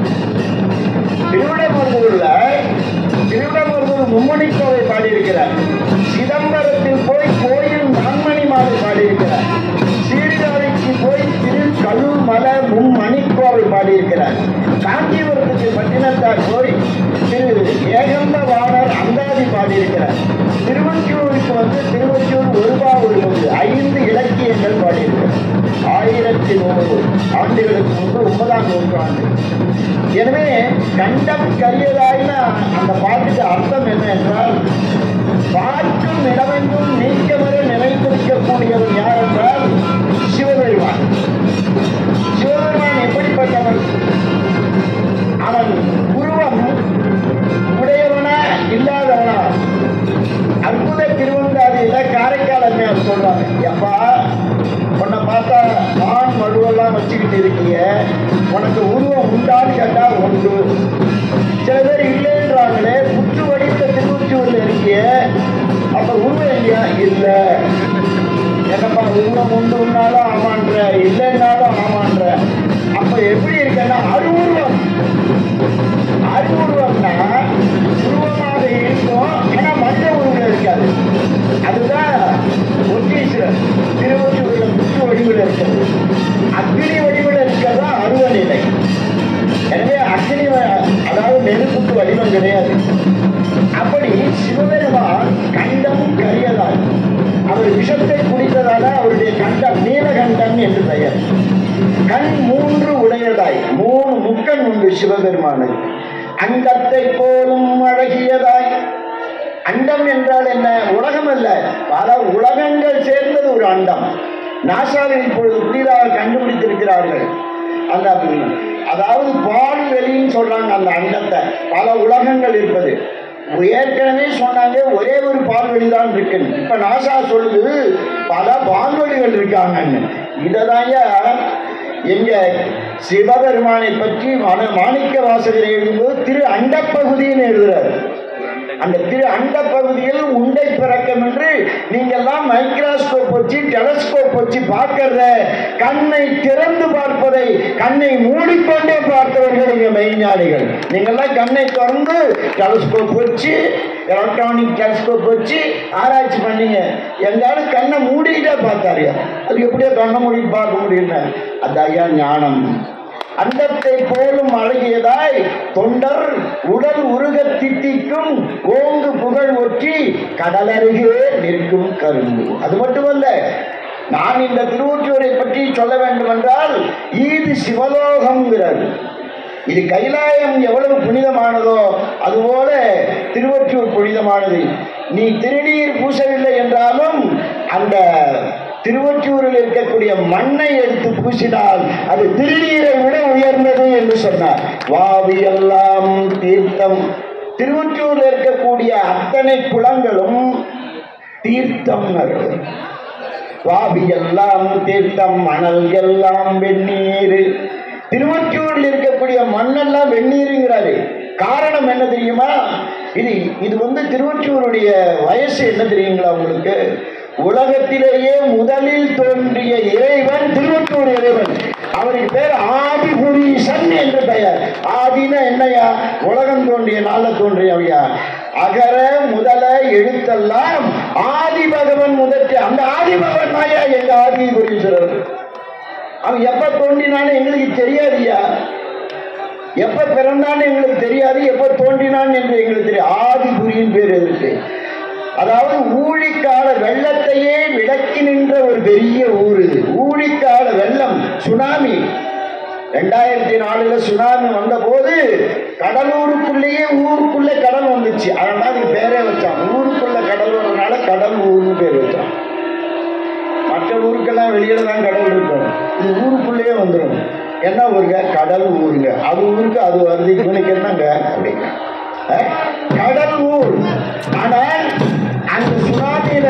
திருவிடமருதூர்ல திருவிடமருதூர் மும்மணி கோவை பாடியிருக்கிறார் சிதம்பரத்தில் போய் கோயில் நான்மணி மாலை பாடியிருக்கிறார் சீர்காழிக்கு போய் திரு கழுமல மும்மணிக்கோவை பாடியிருக்கிறார் காஞ்சிபுரத்துக்கு பட்டினத்தார் போய் திரு ஏகம்ப வாணர் அந்தாதி பாடியிருக்கிறார் திருவொற்றியூருக்கு வந்து திருவொற்றியூர் ஒருபா ஒரு நூறு ஐந்து இலக்கியங்கள் பாடியிருக்கிறார் ஆயிரத்தி நூறு ஆண்டுகளுக்கு முன்பு ஒன்பதாம் நூற்றாண்டு எனவே கண்டம் கரியதாயின அந்த பாட்டுக்கு அர்த்தம் என்ன என்றால் பார்க்கும் இடமெங்கும் நீக்கமர நினைத்திருக்கக்கூடியவன் யார் என்றால் சிவபெருமான் சிவபெருமான் எப்படிப்பட்டவன் அவன் உருவம் உடையவனா இல்லாதவனா அற்புத திருவந்தாதியில காரைக்கால் அம்மையார் சொல்றாங்க எப்பா உன்னை பார்த்தா மான் மழுவெல்லாம் வச்சுக்கிட்டு இருக்கீங்க உனக்கு உருவம் உண்டான்னு கேட்டா உண்டு சில பேர் இல்லைன்றாங்களே புற்று வடிவில் திருவொற்றியூர்ல இருக்கிய அப்ப உருவம் இல்லையா இல்லை என்னப்பா உருவம் உண்டுனாலும் ஆமான்ற இல்லைன்னாலும் ஆமான்ற அப்ப எப்படி இருக்கன்னா அருவுருவம் அருவுருவம்னா உருவமாக இருக்கும் ஆனா மற்ற உருவம் இருக்காது அதுதான் ஒட்டீஸ்வரர் திருவொற்றியூர்ல புற்று வடிவில் இருக்கிறது அக்னி வடிவில் இருக்கிறதா அருவ நிலை எனவே அக்னி வ- அதாவது நெருப்புக்கு வடிவம் கிடையாது அப்படி சிவபெருமான் கண்டம் கரியதால் அவர் விஷத்தை குடித்ததால அவருடைய கண்டம் நீலகண்டன் என்று பெயர் கண் மூன்று உடையதாய் மூணு முக்கண் உண்டு சிவபெருமானுக்கு அண்டத்தை போலும் அழகியதாய் அண்டம் என்றால் என்ன உலகம் அல்ல பல உலகங்கள் சேர்ந்தது ஒரு அண்டம் நாசாவில் இப்பொழுது புதிதாக கண்டுபிடித்திருக்கிறார்கள் அந்த அதாவது பால்வெளின்னு சொல்றாங்க அந்த அண்டத்தை பல உலகங்கள் இருப்பது ஏற்கனவே சொன்னாங்க ஒரே ஒரு பால்வெளி தான் இருக்குன்னு இப்ப நாசா சொல்லுது பல பால்வெளிகள் இருக்காங்கன்னு இதை எங்க சிவபெருமானை பற்றி மான மாணிக்க வாசகர் எழுதும்போது திரு அண்டப்பகுதின்னு எழுதுறாரு அந்த திரு அண்ட பகுதியில் உண்டை பிறக்கம் என்று நீங்கெல்லாம் மைக்ரோஸ்கோப் வச்சு டெலஸ்கோப் வச்சு பார்க்கறத கண்ணை திறந்து பார்ப்பதை கண்ணை மூடிக்கொண்டே பார்த்தவர்கள் இங்க மெய்ஞானிகள் நீங்கெல்லாம் கண்ணை திறந்து டெலஸ்கோப் வச்சு எலக்ட்ரானிக் டெலஸ்கோப் வச்சு ஆராய்ச்சி பண்ணீங்க எங்காலும் கண்ணை மூடிக்கிட்டே பார்த்தாரு அது எப்படியோ கண்ணை மூடி பார்க்க முடியும்னு அது ஐயா ஞானம் அண்டத்தை போலும் அழகியதாய் தொண்டர் உடல் உருக தித்திக்கும் ஓங்கு புகழ் ஒற்றி கடலருகே நிற்கும் கரும்பு அது மட்டுமல்ல நான் இந்த திருவொற்றியூரை பற்றி சொல்ல வேண்டும் என்றால் ஈது சிவலோகம்ங்கிறார் இது கைலாயம் எவ்வளவு புனிதமானதோ அதுபோல திருவொற்றியூர் புனிதமானது நீ திருநீர் பூசவில்லை என்றாலும் அந்த திருவொற்றியூரில் இருக்கக்கூடிய மண்ணை எடுத்து பூசினால் அது திருநீரை விட உயர்ந்தது என்று சொன்னார் வாவியெல்லாம் தீர்த்தம் திருவொற்றியூரில் இருக்கக்கூடிய அத்தனை குளங்களும் தீர்த்தம் வாவியெல்லாம் தீர்த்தம் மணல் எல்லாம் வெந்நீர் திருவொற்றியூரில் இருக்கக்கூடிய மண்ணெல்லாம் வெந்நீருங்கிறாரு காரணம் என்ன தெரியுமா இது இது வந்து திருவொற்றியூருடைய வயசு என்ன தெரியுங்களா உங்களுக்கு உலகத்திலேயே முதலில் தோன்றிய இறைவன் திருவொற்றூர் இறைவன் அவருக்கு பேர் ஆதிபுரீசன் என்று பெயர் ஆதினா என்னையா உலகம் தோன்றிய நாள தோன்றியவையா அகர முதல எழுத்தெல்லாம் ஆதி பகவன் முதற்று அந்த ஆதி பகவன் தாயா எங்க ஆதிபுரீஸ்வரர் அவன் எப்ப தோன்றினான்னு எங்களுக்கு தெரியாதுயா எப்ப பிறந்தான்னு எங்களுக்கு தெரியாது எப்ப தோன்றினான் என்று எங்களுக்கு தெரியும் ஆதிபுரியின் பேர் இருக்கு அதாவது ஊழிக்கால வெள்ளத்தையே விளக்கி நின்ற ஒரு பெரிய ஊர் இது ஊழிக்கால வெள்ளம் சுனாமி ரெண்டாயிரத்தி நாலுல சுனாமி வந்த போது கடலூருக்குள்ளேயே ஊருக்குள்ளே கடல் வந்துச்சு அதனால அதுக்கு பேரே வச்சான் ஊருக்குள்ள கடல் வர்றதுனால கடல் ஊர்னு பேர் வச்சான் மற்ற ஊருக்கெல்லாம் வெளியில தான் கடல் இருக்கும் இது ஊருக்குள்ளேயே வந்துடும் என்ன ஊருங்க கடல் ஊருங்க அது ஊருக்கு அது வருது இவனுக்கு என்னங்க அப்படிங்க அஹ், கடல் ஊர் ஆனால் அந்த சுனாமியில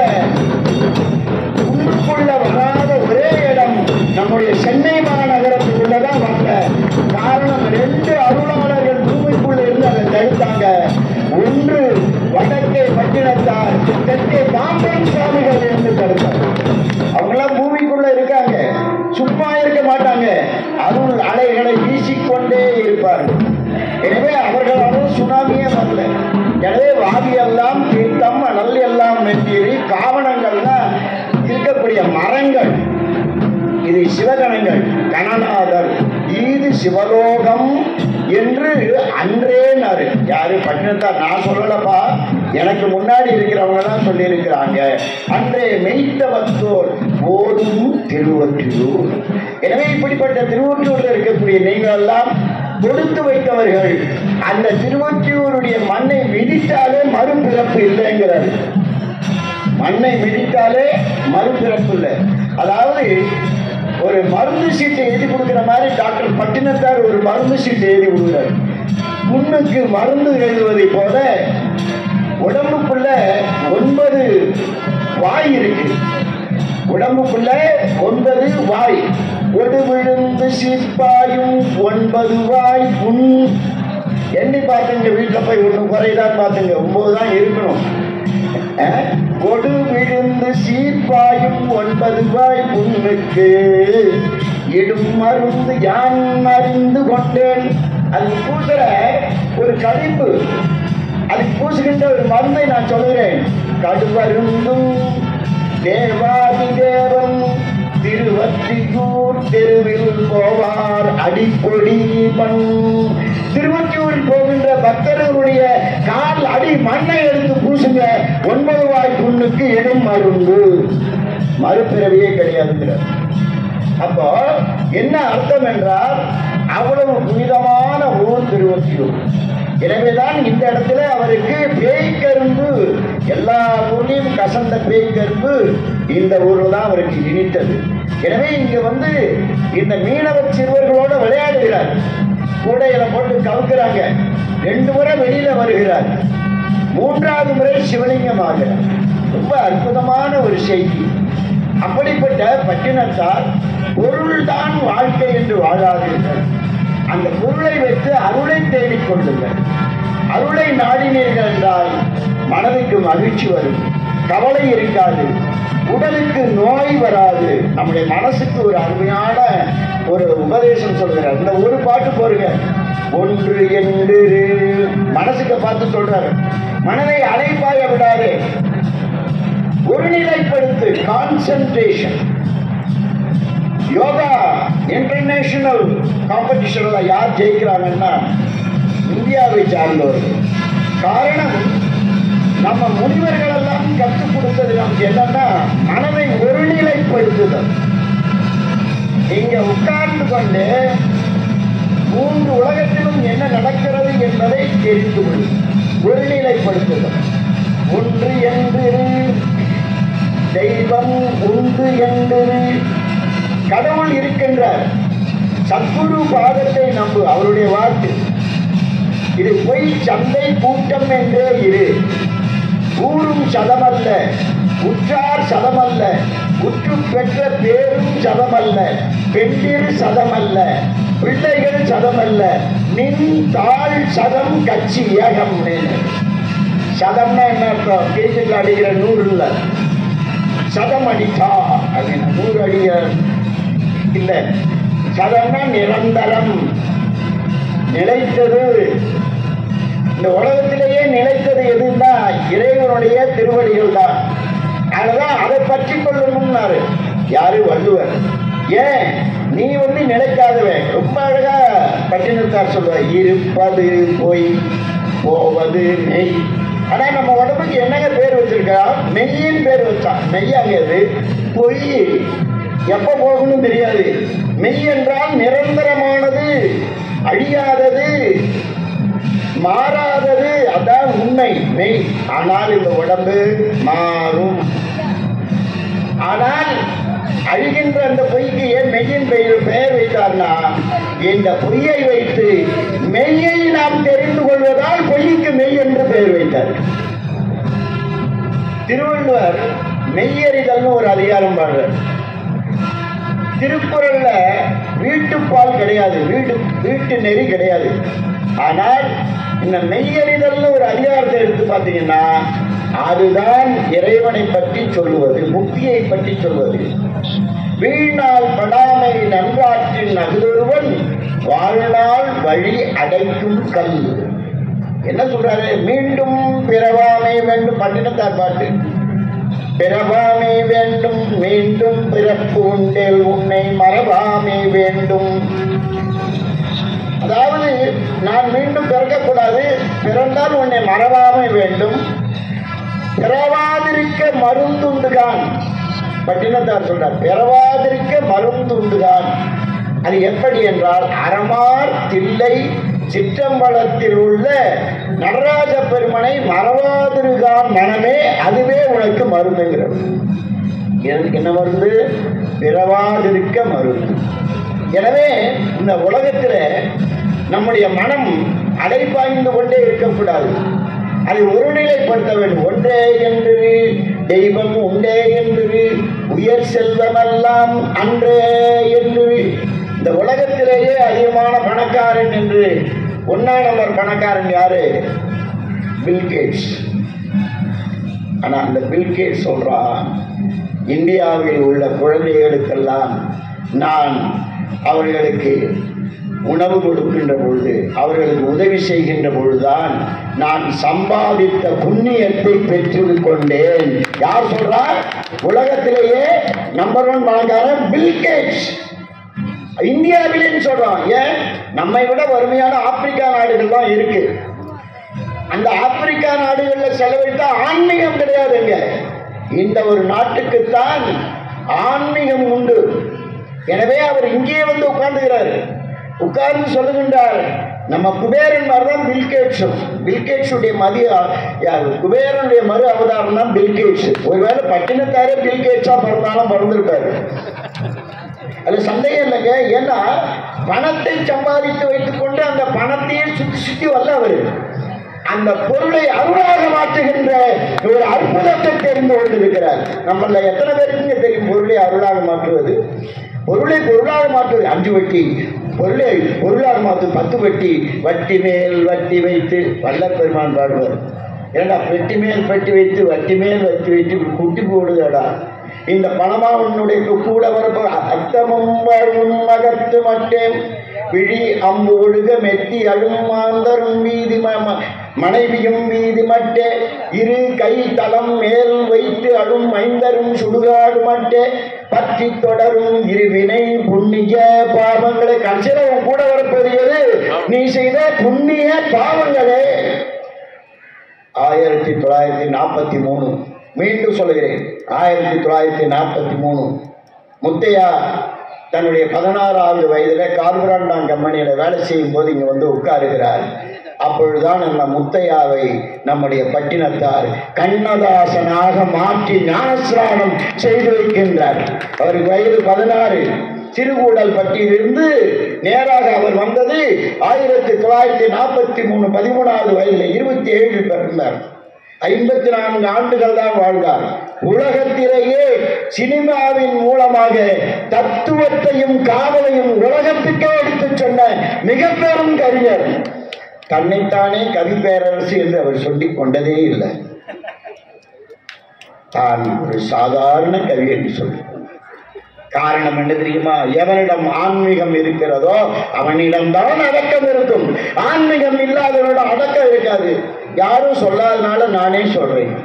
உள்ளுக்குள்ள வராத ஒரே இடம் நம்முடைய சென்னை மாநகரத்துக்குள்ளதான் வந்த காரணம் ரெண்டு அருளாளர்கள் பூமிக்குள்ள இருந்து அதை தடுத்தாங்க ஒன்று வடக்கே பட்டினத்தார் தெற்கே பாம்பன் சுவாமிகள் என்று தடுத்தார் அவங்களாம் பூமிக்குள்ள இருக்காங்க சும்மா இருக்க மாட்டாங்க அருள் அலைகளை வீசிக்கொண்டே இருப்பார்கள் எனவே அவர்களாலும் சுனாமியே வரல எனவே வாதி எல்லாம் தீர்த்தம் மணல் எல்லாம் மெத்தீரி காவணங்கள்லாம் இருக்கக்கூடிய மரங்கள் இது சிவகணங்கள் கணநாதர் இது சிவலோகம் என்று அன்றேனாரு யாரு பட்டினத்தார் நான் சொல்லலப்பா எனக்கு முன்னாடி இருக்கிறவங்க தான் சொல்லியிருக்கிறாங்க அன்றே மெய்த்தவத்தோர் போதும் திருவொற்றியூர் எனவே இப்படிப்பட்ட திருவொற்றியூர்ல இருக்கக்கூடிய நீங்கள் எல்லாம் கொடுத்து வைத்தவர்கள் அந்த திருவொற்றியூருடைய மண்ணை மிதித்தாலே மறுபிறப்பு இல்லைங்கிறார் மண்ணை மிதித்தாலே மறுபிறப்பு இல்லை அதாவது ஒரு மருந்து சீட்டை எழுதி கொடுக்குற மாதிரி டாக்டர் பட்டினத்தார் ஒரு மருந்து சீட்டை எழுதி கொடுக்குறாரு புண்ணுக்கு மருந்து எழுதுவதை போல உடம்புக்குள்ள ஒன்பது வாய் இருக்கு உடம்புக்குள்ள ஒன்பது வாய் ஒடு விழுந்து சீர்பாயும் ஒன்பது வாய் புண் எண்ணி பார்த்துங்க வீட்டில் போய் ஒன்று குறைதான் பார்த்துங்க ஒன்பது தான் இருக்கணும் அஹ், கொடு விழுந்து சீர்பாயும் ஒன்பது வாய் புண்ணுக்கு இடும் மருந்து யான் அறிந்து கொண்டேன் அது பூசுற ஒரு கழிப்பு அதுக்கு பூசுகின்ற ஒரு மருந்தை நான் சொல்கிறேன் கடுவருந்தும் தேவாதி தேவன் திருவற்றியூர் தெருவில் போவார் அடிப்பொடி மண் திருவற்றியூரில் போகின்ற பக்தர்களுடைய கால் அடி மண்ணை எடுத்து பூசுங்க ஒன்பது வாய் புண்ணுக்கு இடும் மருந்து மறுபிறவியே கிடையாதுங்கிறார் அப்போ என்ன அர்த்தம் என்றால் அவ்வளவு புனிதமான ஊர் திருவொற்றியூர் எனவேதான் இந்த இடத்துல அவருக்கு பேய்க்கரும்பு எல்லா ஊர்லையும் கசந்த பேய்க்கரும்பு இந்த ஊர்ல தான் அவருக்கு இனித்தது எனவே இங்க வந்து இந்த மீனவ சிறுவர்களோட விளையாடுகிறார் கூடையில போட்டு கவுக்குறாங்க ரெண்டு முறை வெளியில வருகிறார் மூன்றாவது முறை சிவலிங்கம் ஆகிறார் ரொம்ப அற்புதமான ஒரு செய்தி அப்படிப்பட்ட பட்டினத்தார் பொருள்தான் வாழ்க்கை என்று வாழாதீர்கள் அந்த பொருளை வைத்து அருளை தேடிக் கொள்ளுங்கள் அருளை நாடினீர்கள் என்றால் மனதுக்கு மகிழ்ச்சி வரும் கவலை இருக்காது உடலுக்கு நோய் வராது நம்முடைய மனசுக்கு ஒரு அருமையான ஒரு உபதேசம் சொல்கிறார் இந்த ஒரு பாட்டு போருங்க ஒன்று என்று மனசுக்கு பார்த்து சொல்றாரு மனதை அலைப்பாய விடாதே ஒருநிலைப்படுத்து கான்சென்ட்ரேஷன் யோகா இன்டர்நேஷனல் காம்படிஷன்ல யார் ஜெயிக்கிறாங்கன்னா இந்தியாவை சார்ந்தவர்கள் காரணம் நம்ம முனிவர்கள் எல்லாம் கற்றுக் கொடுத்தது நமக்கு என்னன்னா மனதை ஒருநிலைப்படுத்துதல் இங்க உட்கார்ந்து கொண்டு மூன்று உலகத்திலும் என்ன நடக்கிறது என்பதை தெரிந்து கொள்ளும் ஒருநிலைப்படுத்துதல் ஒன்று என்று தெய்வம் உண்டு என்று கடவுள் இருக்கின்றார் சத்குரு பாதத்தை நம்பு அவருடைய வாக்கு இது பொய் சந்தை கூட்டம் என்றே இரு ஊரும் சதமல்ல உற்றார் சதமல்ல உற்று பெற்ற பேரும் சதமல்ல பெண்டிர் சதமல்ல பிள்ளைகள் சதமல்ல நின் தாழ் சதம் கட்சி ஏகம் சதம்னா என்ன அர்த்தம் பேச்சுக்கு அடிக்கிற நூறு இல்லை சதம் அடித்தா அப்படின்னு நூறு அடிய இல்லை சதம்னா நிரந்தரம் நிலைத்தது இந்த உலகத்திலேயே நிலைத்தது எதுன்னா இறைவனுடைய திருவடிகள் தான் அதுதான் அதை பற்றி கொள்ளணும்னாரு யாரு வள்ளுவர் ஏன் நீ வந்து நிலைக்காதவன் ரொம்ப அழகா பட்டினத்தார் சொல்லுவார் இருப்பது பொய் போவது மெய் ஆனா நம்ம உடம்புக்கு என்னங்க பேர் வச்சிருக்கா மெய்யின் பேர் வச்சான் மெய்யாங்க அது பொய் எப்ப போகணும் தெரியாது மெய் என்றால் நிரந்தரமானது அழியாதது மாறாதது அதான் உண்மை மெய் ஆனால் இந்த உடம்பு மாறும் ஆனால் அழிகின்ற அந்த பொய்க்கு ஏன் மெய்யின் பெயர் பெயர் வைத்தார்னா இந்த பொய்யை வைத்து மெய்யை நாம் தெரிந்து கொள்வதால் பொய்க்கு மெய் என்று பெயர் வைத்தார் திருவள்ளுவர் மெய்யறிதல்னு ஒரு அதிகாரம் பாடுறார் திருக்குறள்ல வீட்டுப்பால் கிடையாது வீட்டு வீட்டு நெறி கிடையாது ஆனால் இந்த மெய்யறிதல்னு ஒரு அதிகாரத்தை எடுத்து பார்த்தீங்கன்னா அதுதான் இறைவனை பற்றி சொல்லுவது முக்தியை பற்றி சொல்வது வீணால் படாமை நன்றாற்றின் அகுதொருவன் வாழ்நாள் வழி அடைக்கும் கல் என்ன சொல்றாரு மீண்டும் பிறவாமை வேண்டும் பட்டினத்தார் பாட்டு பிறவாமை வேண்டும் மீண்டும் பிறப்பு உண்டேல் உன்னை மறவாமை வேண்டும் அதாவது நான் மீண்டும் பிறக்கக்கூடாது பிறந்தால் உன்னை மறவாமை வேண்டும் பிறவாதிருக்க மருந்துண்டுகான் பட்டினத்தார் சொல்றார் பிறவாதிருக்க மருந்துண்டுகான் அது எப்படி என்றால் அறமார் தில்லை சிற்றம்பலத்தில் உள்ள நடராஜ பெருமனை மறவாதிருகான் மனமே அதுவே உனக்கு மருந்துங்கிறது எதுக்கு என்ன மருந்து பிறவாதிருக்க மருந்து எனவே இந்த உலகத்தில் நம்முடைய மனம் அடைப்பாய்ந்து கொண்டே இருக்கக்கூடாது அதை ஒருநிலைப்படுத்த வேண்டும் ஒன்றே என்று தெய்வம் உண்டே என்று உயர் செல்வமெல்லாம் அன்றே என்று இந்த உலகத்திலேயே அதிகமான பணக்காரன் என்று ஒன்னா நம்பர் பணக்காரன் யாரு பில்கேட்ஸ் ஆனா அந்த பில்கேட்ஸ் சொல்றான் இந்தியாவில் உள்ள குழந்தைகளுக்கெல்லாம் நான் அவர்களுக்கு உணவு கொடுக்கின்ற பொழுது அவர்களுக்கு உதவி செய்கின்ற பொழுதுதான் நான் சம்பாதித்த புண்ணியத்தை பெற்று கொண்டேன் யார் சொல்றா உலகத்திலேயே நம்பர் ஒன் பணக்காரன் பில்கேட்ஸ் இந்தியாவிலேன்னு சொல்றோம் ஏன் நம்மை விட வறுமையான ஆப்பிரிக்கா நாடுகள் தான் இருக்கு அந்த ஆப்பிரிக்கா நாடுகளில் செலவழித்தா ஆன்மீகம் கிடையாதுங்க இந்த ஒரு நாட்டுக்குத்தான் ஆன்மீகம் உண்டு எனவே அவர் இங்கேயே வந்து உட்கார்ந்துகிறார் உட்கார்ந்து சொல்லுகின்றார் நம்ம குபேரன் மாதிரி தான் பில்கேட்ஸும் பில்கேட்ஸுடைய மதிய யார் குபேரனுடைய மறு அவதாரம் தான் பில்கேட்ஸ் ஒருவேளை பட்டினத்தாரே பில்கேட்ஸா பிறந்தாலும் பிறந்திருப்பாரு அது சந்தேகம் இல்லைங்க ஏன்னா பணத்தை சம்பாதித்து வைத்துக்கொண்டு அந்த பணத்தையே சுற்றி சுற்றி வரல அவரு அந்த பொருளை அருளாக மாற்றுகின்ற ஒரு அற்புதத்தை தெரிந்து கொண்டிருக்கிறார் நம்மள எத்தனை பேருக்குங்க தெரியும் பொருளை அருளாக மாற்றுவது பொருளை பொருளாக மாற்றுவது அஞ்சு வட்டி பொருளை பொருளாக மாற்று பத்து வட்டி வட்டி மேல் வட்டி வைத்து வல்லப் பெருமான் பாடுவார் ஏண்டா பெட்டி மேல் பெட்டி வைத்து வட்டி மேல் வட்டி வைத்து இப்படி குட்டி போடுதடா இந்த பணமா உன்னுடைய கூட வரப்போ அத்தமும் வாழும் மகத்து மட்டேன் விழி அம்பு ஒழுக மெத்தி அழும் மாந்தரும் வீதி ம- ம- மனைவியும் வீதி மட்டே இரு கை தலம் மேல் வைத்து அழும் ஐந்தரும் சுடுகாடு மட்டே பற்றி தொடரும் இருவினை புண்ணிய பாவங்களை கடைசியில் உன் கூட வரப்போது எது நீ செய்த புண்ணிய பாவங்களே ஆயிரத்தி தொள்ளாயிரத்தி நாற்பத்தி மூணு மீண்டும் சொல்லுகிறேன் ஆயிரத்தி தொள்ளாயிரத்தி நாற்பத்தி மூணு முத்தையா தன்னுடைய பதினாறாவது வயதில் கார்பராண்டாங் கம்பெனியில் வேலை செய்யும் போது இங்கே வந்து உட்காருகிறார் அப்பொழுதுதான் நம்ம முத்தையாவை நம்முடைய பட்டினத்தார் கண்ணதாசனாக மாற்றி ஞானஸ்நானம் செய்து வைக்கின்றார் அவருக்கு வயது பதினாறு சிறுகூடல் பட்டியிலிருந்து நேராக அவர் வந்தது ஆயிரத்தி தொள்ளாயிரத்தி நாற்பத்தி மூணு பதிமூணாவது வயதில் இருபத்தி ஏழில் பிறந்தார் ஐம்பத்தி நான்கு ஆண்டுகள் தான் வாழ்ந்தார் உலகத்திலேயே சினிமாவின் மூலமாக தத்துவத்தையும் காதலையும் உலகத்துக்கே எடுத்துச் சொன்ன மிக பெரும் கவிஞர் தன்னைத்தானே கவி பேரரசு என்று அவர் சொல்லிக் கொண்டதே இல்லை தான் ஒரு சாதாரண கவி என்று சொல்லி காரணம் என்ன தெரியுமா எவனிடம் ஆன்மீகம் இருக்கிறதோ அவனிடம்தான் அடக்கம் இருக்கும் ஆன்மீகம் இல்லாதவனிடம் அடக்கம் இருக்காது யாரும் சொல்லாதனால நானே சொல்றேன்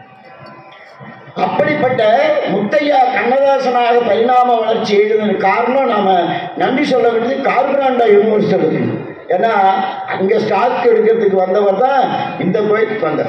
அப்படிப்பட்ட முத்தையா கண்ணதாசனாக பரிணாம வளர்ச்சி எழுதுன காரணம் நாம நன்றி சொல்ல வேண்டியது கார்பராண்டா யூனிவர்சிட்டி ஏன்னா அங்க ஸ்டாக் எடுக்கிறதுக்கு வந்தவர் தான் இந்த கோயிலுக்கு வந்தார்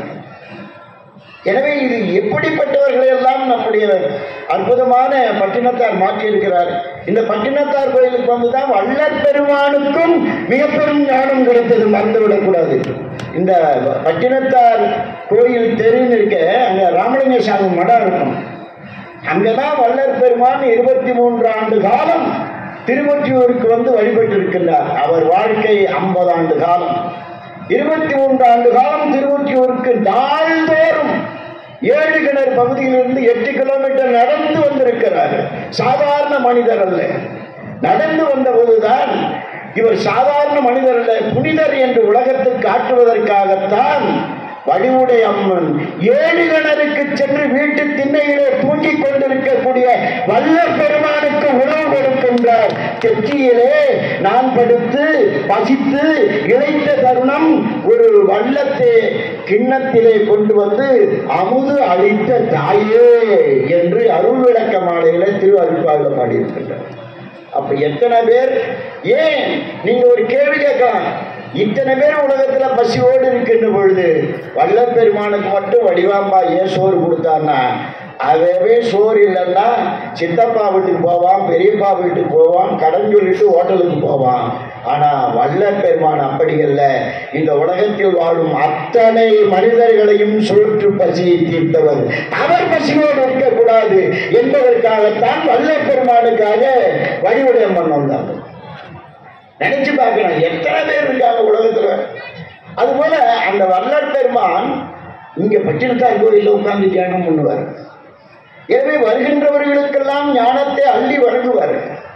எனவே இது எப்படிப்பட்டவர்களை எல்லாம் நம்முடைய அற்புதமான பட்டினத்தார் மாற்றியிருக்கிறார் இந்த பட்டினத்தார் கோயிலுக்கு வந்து தான் வள்ளற் பெருமானுக்கும் மிக பெரும் ஞானம் கிடைத்தது மறந்துவிடக்கூடாது இந்த பட்டினத்தார் கோயில் தெருன்னு இருக்க அங்க ராமலிங்க சாமி மடம் இருக்கும் அங்கதான் வள்ளற் பெருமான் இருபத்தி மூன்று ஆண்டு காலம் திருவொற்றியூருக்கு வந்து வழிபட்டு இருக்கின்றார் அவர் வாழ்க்கை ஐம்பது ஆண்டு காலம் இருபத்தி மூன்று ஆண்டு காலம் திருவொற்றியூருக்கு நாள்தோறும் ஏழு கிணறு பகுதியிலிருந்து எட்டு கிலோமீட்டர் நடந்து வந்திருக்கிறார் சாதாரண மனிதர் அல்ல நடந்து வந்தபோதுதான் இவர் சாதாரண மனிதர் அல்ல புனிதர் என்று உலகத்துக்கு காட்டுவதற்காகத்தான் வடிவுடை அம்மன் ஏழு கிணறுக்கு சென்று வீட்டு திண்ணையிலே தூங்கிக் கொண்டிருக்கக்கூடிய வல்ல பெருமானுக்கு உணவு கொடுக்கின்றார் தெற்றியிலே நான் படுத்து பசித்து இழைத்த தருணம் ஒரு வல்லத்தை கிண்ணத்திலே கொண்டு வந்து அமுது அளித்த தாயே என்று அருள் விளக்க மாலையில திரு அருள்பாக பாடியிருக்கின்றார் அப்ப எத்தனை பேர் ஏன் நீங்க ஒரு கேள்வி கேட்கலாம் இத்தனை பேர் உலகத்துல பசியோடு இருக்கின்ற பொழுது வல்லப் பெருமானுக்கு மட்டும் வடிவாம்பா ஏன் சோறு கொடுத்தான்னா அவவே சோறு இல்லைன்னா சித்தப்பா வீட்டுக்கு போவான் பெரியப்பா வீட்டுக்கு போவான் கடன் சொல்லிட்டு ஹோட்டலுக்கு போவான் ஆனா வல்லப் பெருமான் அப்படி அல்ல இந்த உலகத்தில் வாழும் அத்தனை மனிதர்களையும் சுழற்று பசியை தீர்த்தவர் அவர் பசியோடு இருக்கக்கூடாது என்பதற்காகத்தான் வல்லப் பெருமானுக்காக வழிவுடையம்மன் வந்தாங்க நினைச்சு பார்க்கணும் எத்தனை பேர் இருக்காங்க உலகத்துல அதுபோல அந்த வல்லற் பெருமான் இங்க பட்டினத்தார் கோயிலில் உட்கார்ந்து தியானம் பண்ணுவார் எனவே வருகின்றவர்களுக்கெல்லாம் ஞானத்தை அள்ளி வழங்குவார்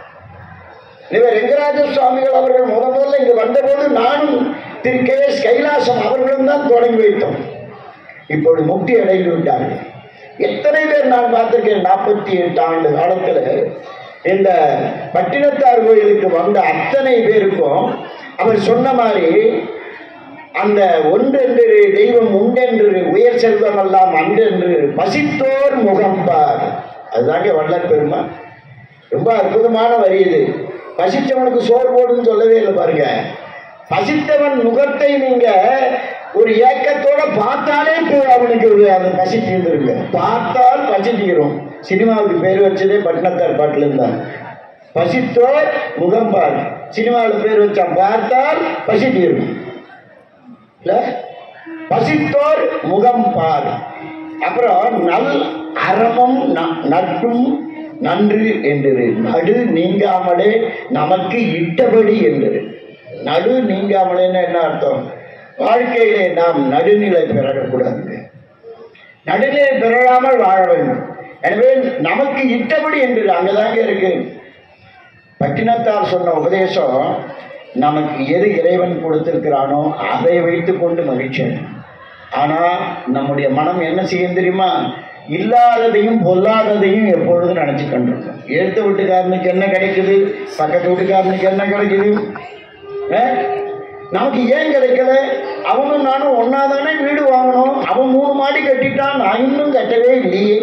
இவர் ரெங்கராஜ சுவாமிகள் அவர்கள் முத முதல்ல இங்க வந்தபோது நானும் திரு கே எஸ் கைலாசம் அவர்களும் தான் தொடங்கி வைத்தோம் இப்பொழுது முக்தி அடைந்து விட்டார்கள் எத்தனை பேர் நான் பார்த்திருக்கேன் நாற்பத்தி எட்டு ஆண்டு காலத்துல இந்த பட்டினத்தார் கோயிலுக்கு வந்த அத்தனை பேருக்கும் அவர் சொன்ன மாதிரி அந்த ஒன்றென்று தெய்வம் உண்டென்று உயர் செல்வம் எல்லாம் அன்றென்று பசித்தோர் முகம்பார் அதுதாங்க வள்ளல் பெருமான் ரொம்ப அற்புதமான வரி இது பசித்தவனுக்கு சோறு போடுன்னு சொல்லவே இல்லை பாருங்க பசித்தவன் முகத்தை நீங்க ஒரு ஏக்கத்தோட பார்த்தாலே போய் அவனுக்கு ஒரு அந்த பசி தீர்ந்துருங்க பார்த்தால் பசி தீரும் சினிமாவுக்கு பேர் வச்சதே பட்டினத்தார் பாட்டில் இருந்தான் பசித்தோர் முகம்பார் சினிமாவில் பேர் வச்சான் பார்த்தால் பசி தீரும் இல்ல பசித்தோர் முகம் பார் அப்புறம் நல் அறமும் ந- நட்டும் நன்று என்றது நடு நீங்காமலே நமக்கு இட்டபடி என்றது நடு நீங்காமலேன்னு என்ன அர்த்தம் வாழ்க்கையிலே நாம் நடுநிலை பெறக்கூடாதுங்க நடுநிலை பெறாமல் வாழ வேண்டும் எனவே நமக்கு இட்டபடி என்று அங்கதாங்க இருக்கு பட்டினத்தார் சொன்ன உபதேசம் நமக்கு எது இறைவன் கொடுத்திருக்கிறானோ அதை வைத்துக்கொண்டு மகிழ்ச்சி ஆனால் நம்முடைய மனம் என்ன செய்யும் தெரியுமா இல்லாததையும் பொல்லாததையும் எப்பொழுதும் நினச்சி கண்டிருக்கும் எடுத்த வீட்டுக்காரனுக்கு என்ன கிடைக்குது பக்கத்து வீட்டுக்காரனுக்கு என்ன கிடைக்குது அஹ்? நமக்கு ஏன் கிடைக்கல அவனும் நானும் ஒன்னா தானே வீடு வாங்கணும் அவன் மூணு மாடி கட்டிட்டான் நான் இன்னும் கட்டவே இல்லையே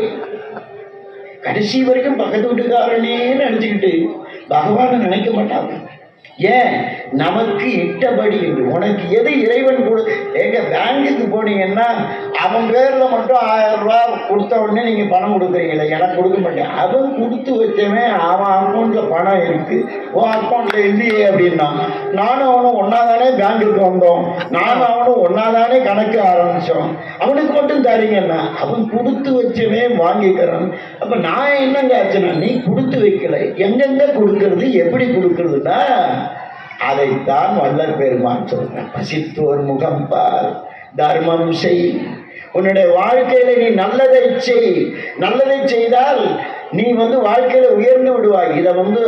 கடைசி வரைக்கும் பக்கத்து வீட்டுக்காரனே நினச்சிக்கிட்டு பகவானை நினைக்க மாட்டாங்க ஏன் நமக்கு இட்டபடி என்று உனக்கு எது இறைவன் கொடு எங்க பேங்குக்கு போனீங்கன்னா அவன் பேர்ல மட்டும் ஆயிரம் ரூபாய் கொடுத்த உடனே நீங்க பணம் கொடுக்குறீங்களே எனக்கு கொடுக்க மாட்டேன் அவன் கொடுத்து வச்சவன் அவன் அக்கௌண்ட்ல பணம் இருக்கு உன் அக்கௌண்ட்ல இல்லையே அப்படின்னா நானும் அவனும் ஒன்னா தானே பேங்குக்கு வந்தோம் நானும் அவனும் ஒன்னா தானே கணக்கு ஆரம்பிச்சோம் அவனுக்கு மட்டும் தரீங்கன்னா அவன் கொடுத்து வச்சவன் வாங்கிக்கிறான் அப்ப நான் என்னங்க ஆச்சுன்னா நீ கொடுத்து வைக்கல எங்கெங்க கொடுக்கறது எப்படி கொடுக்கறதுன்னா அதைத்தான் வல்லர் பெருமான் சொல்றேன் பசித்தோர் முகம் பார் தர்மம் செய் உன்னுடைய வாழ்க்கையில நீ நல்லதை செய் நல்லதை செய்தால் நீ வந்து வாழ்க்கையில உயர்ந்து விடுவாய் இதை வந்து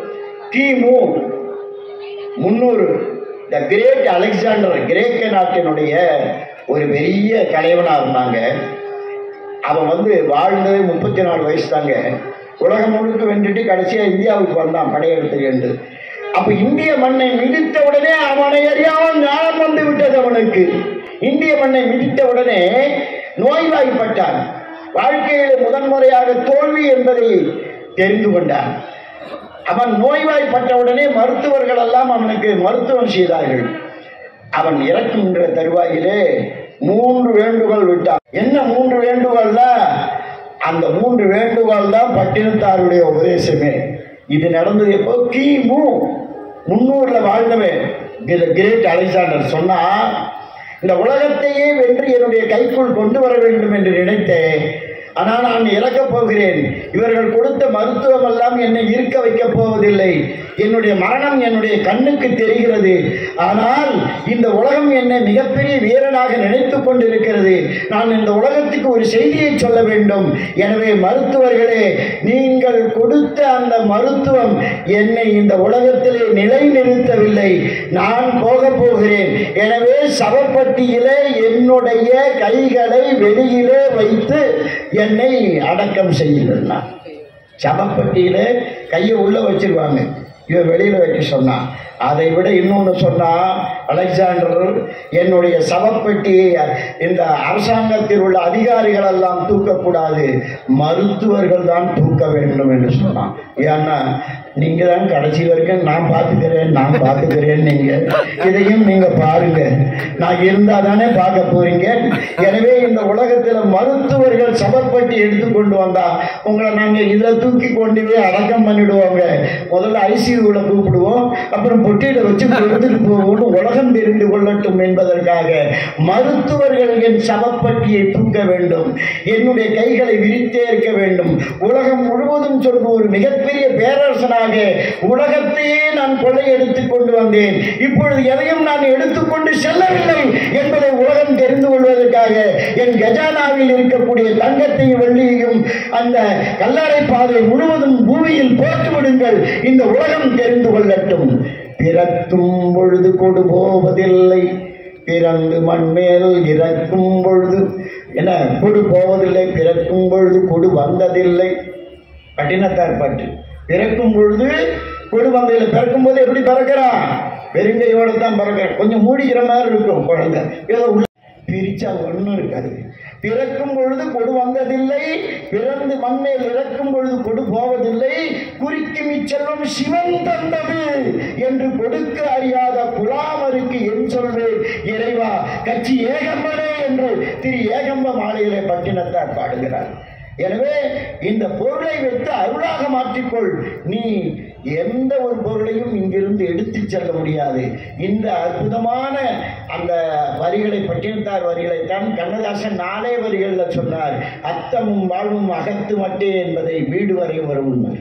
கிமு முன்னூறு த கிரேட் அலெக்சாண்டர் கிரேக்க நாட்டினுடைய ஒரு பெரிய கலைவனாக இருந்தாங்க அவன் வந்து வாழ்ந்தது முப்பத்தி நாலு வயசு தாங்க உலகம் முழுக்க வென்றுட்டு கடைசியாக இந்தியாவுக்கு வந்தான் படையெடுத்து என்று அப்போ இந்திய மண்ணை மிதித்த உடனே அவனை அறியாமல் ஞானம் வந்து விட்டது அவனுக்கு இந்திய மண்ணை மிதித்த உடனே நோய்வாய்ப்பட்டான் வாழ்க்கையில் முதன்முறையாக தோல்வி என்பதை தெரிந்து கொண்டான் அவன் நோய்வாய்ப்பட்ட உடனே மருத்துவர்கள் எல்லாம் அவனுக்கு மருத்துவம் செய்தார்கள் அவன் இறக்குகின்ற தருவாயிலே மூன்று வேண்டுகோள் விட்டான் என்ன மூன்று வேண்டுகோள்ல அந்த மூன்று வேண்டுகோள் தான் பட்டினத்தாருடைய உபதேசமே இது நடந்தது எப்போ கிமு முன்னூறுல வாழ்ந்தவன் கிரேட் அலெக்சாண்டர் சொன்னா இந்த உலகத்தையே வென்று என்னுடைய கைக்குள் கொண்டு வர வேண்டும் என்று நினைத்தேன் ஆனால் நான் இறக்கப் போகிறேன் இவர்கள் கொடுத்த மருத்துவம் எல்லாம் என்னை இருக்க வைக்கப் போவதில்லை என்னுடைய மரணம் என்னுடைய கண்ணுக்கு தெரிகிறது ஆனால் இந்த உலகம் என்னை மிகப்பெரிய வீரனாக நினைத்துக் கொண்டிருக்கிறது நான் இந்த உலகத்துக்கு ஒரு செய்தியை சொல்ல வேண்டும் எனவே மருத்துவர்களே நீங்கள் கொடுத்த அந்த மருத்துவம் என்னை இந்த உலகத்திலே நிலைநிறுத்தவில்லை நான் போக போகிறேன் எனவே சவப்பட்டியிலே என்னுடைய கைகளை வெளியிலே வைத்து என்னை அடக்கம் செய்யுங்கள் சவப்பட்டியில கையை உள்ள வச்சிருவாங்க இவன் வெளியில வைக்க சொன்னான் அதை விட இன்னொன்று சொன்னா அலெக்சாண்டர் என்னுடைய சவப்பெட்டியை இந்த அரசாங்கத்தில் உள்ள அதிகாரிகள் எல்லாம் தூக்கக்கூடாது மருத்துவர்கள் தான் தூக்க வேண்டும் என்று சொன்னான் ஏன்னா நீங்க தான் கடைசி வரைக்கும் நான் பார்த்துக்கிறேன் நான் பார்த்துக்கிறேன் நீங்க இதையும் நீங்க பாருங்க நான் இருந்தா தானே பார்க்க போறீங்க எனவே இந்த உலகத்தில் மருத்துவர்கள் சவப்பட்டி எடுத்து கொண்டு வந்தா உங்களை நாங்க இதில் தூக்கி கொண்டு போய் அடக்கம் பண்ணிடுவோங்க முதல்ல ஐசியூவில் கூப்பிடுவோம் அப்புறம் பொட்டியில வச்சு எடுத்துட்டு போவோம்னு உலகம் தெரிந்து கொள்ளட்டும் என்பதற்காக மருத்துவர்கள் என் சவப்பட்டியை தூக்க வேண்டும் என்னுடைய கைகளை விரித்தே இருக்க வேண்டும் உலகம் முழுவதும் சொல்லும் ஒரு மிகப்பெரிய பேரரசனாக உலகத்தையே நான் கொள்ளையடித்துக் கொண்டு வந்தேன் இப்பொழுது எதையும் நான் எடுத்துக்கொண்டு செல்லவில்லை என்பதை உலகம் தெரிந்து கொள்வதற்காக என் கஜானாவில் இருக்கக்கூடிய தங்கத்தையும் வெள்ளியையும் அந்த கல்லறை பாதை முழுவதும் பூமியில் போட்டு விடுங்கள் இந்த உலகம் தெரிந்து கொள்ளட்டும் பிறக்கும் பொழுது கொடு போவதில்லை பிறந்து மண்மேல் இறக்கும் பொழுது என்ன கொடு போவதில்லை பிறக்கும் பொழுது கொடு வந்ததில்லை கட்டினத்தார் பாட்டு பிறக்கும் பொழுது கொடு வந்ததில்லை பிறக்கும் போது எப்படி பிறக்கிறான் பெருங்கையோடு தான் பிறக்கிறான் கொஞ்சம் மூடிக்கிற மாதிரி இருக்கும் குழந்தை ஏதோ உள்ள பிரிச்சா ஒன்றும் இருக்காது பிறக்கும் பொழுது கொடு வந்ததில்லை பிறந்து மண்மேல் இறக்கும் பொழுது கொடு போவதில்லை குறிக்கும் இச்செல்வம் சிவன் தந்தது என்று கொடுக்க அறியாத புலாமருக்கு என் சொல்வேன் இறைவா கட்சி ஏகம்பனே என்று திரு ஏகம்ப மாலையிலே பட்டினத்தார் பாடுகிறார் எனவே இந்த பொருளை வைத்து அருளாக மாற்றிக்கொள் நீ எந்த ஒரு பொருளையும் இங்கிருந்து எடுத்துச் செல்ல முடியாது இந்த அற்புதமான அந்த வரிகளை பட்டினத்தார் வரிகளைத்தான் கண்ணதாசன் நாளே வரிகளில் சொன்னார் அத்தமும் வாழ்வும் அகத்து மட்டே என்பதை வீடு வரை வரும் உண்மை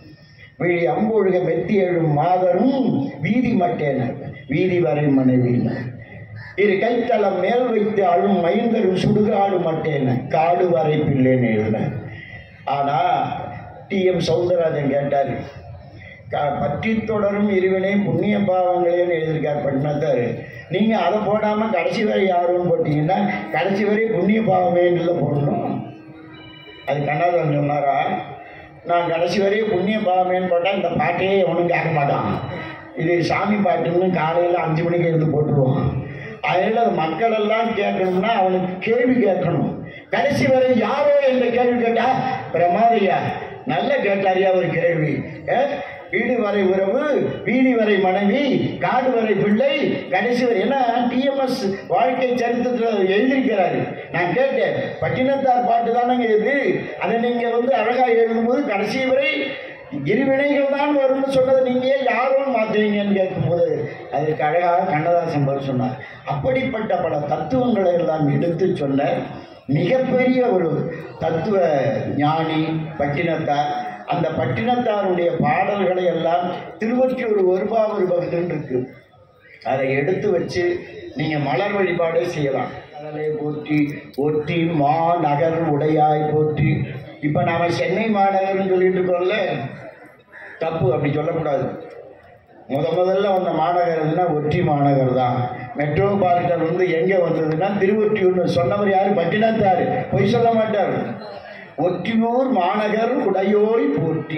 விழி அம்பொழுக மெத்தி எழும் மாதரும் வீதி மட்டேனர் வீதி வரை மனைவியினர் இரு கைத்தளம் மேல் வைத்து அழும் மைந்தரும் சுடுகாடு மட்டேன் காடு வரை பிள்ளைன்னு எழுதினேன் ஆனால் டிஎம் சௌந்தரராஜன் கேட்டார் க- பற்றி தொடரும் இருவினை புண்ணிய பாவங்களேன்னு எழுதியிருக்கார் பட்டினத்தார் நீங்கள் அதை போடாமல் கடைசி வரை யாருன்னு போட்டீங்கன்னா கடைசி வரை புண்ணிய பாவமேன்றத போடணும் அது கண்ணாதன் சொன்னாரா நான் கடைசி வரையும் புண்ணிய பாவமேன்னு போட்டால் இந்த பாட்டையே எவனும் கேட்க மாட்டான் இது சாமி பாட்டுன்னு காலையில் அஞ்சு மணிக்கு எழுந்து போட்டுருவான் அதில் அது மக்கள் எல்லாம் கேட்கணும்னா அவனுக்கு கேள்வி கேட்கணும் கடைசி வரை யாரோ என்ற கேள்வி கேட்டா பிரமாதியா நல்ல கேட்டாரியா ஒரு கேள்வி அஹ், வீடு வரை உறவு வீதி வரை மனைவி காடு வரை பிள்ளை கடைசி வரை ஏன்னா டிஎம்எஸ் வாழ்க்கை சரித்திரத்தில் எழுதியிருக்கிறாரு நான் கேட்டேன் பட்டினத்தார் பாட்டு தானங்க இது அதை நீங்கள் வந்து அழகாக எழுதும்போது கடைசி வரை இருவினைகள் தான் வரும்னு சொன்னதை நீங்கள் ஏன் யாரும் மாற்றுவீங்கன்னு கேட்கும்போது அதற்கு அழகாக கண்ணதாசன் பதில் சொன்னார் அப்படிப்பட்ட பல தத்துவங்களை எல்லாம் எடுத்து சொன்ன மிகப்பெரிய ஒரு தத்துவ ஞானி பட்டினத்தார் அந்த பட்டினத்தாருடைய பாடல்களை எல்லாம் திருவொற்றியூர் ஒருபா ஒரு பகுதின்னு இருக்கு அதை எடுத்து வச்சு நீங்கள் மலர் வழிபாடே செய்யலாம் கடலை போற்றி ஒற்றி மா நகர் உடையாய் போற்றி இப்போ நாம் சென்னை மாநகர்னு சொல்லிட்டு இருக்கோம்ல தப்பு அப்படி சொல்லக்கூடாது முத முதல்ல வந்த மாநகரம்னா ஒற்றி மாநகர் தான் மெட்ரோபாலிட்டன் வந்து எங்கே வந்ததுன்னா திருவொற்றியூர்னு சொன்னவர் யார் பட்டினத்தார் பொய் சொல்ல மாட்டார் ஒற்றியூர் மாநகர் உடையோய் போற்றி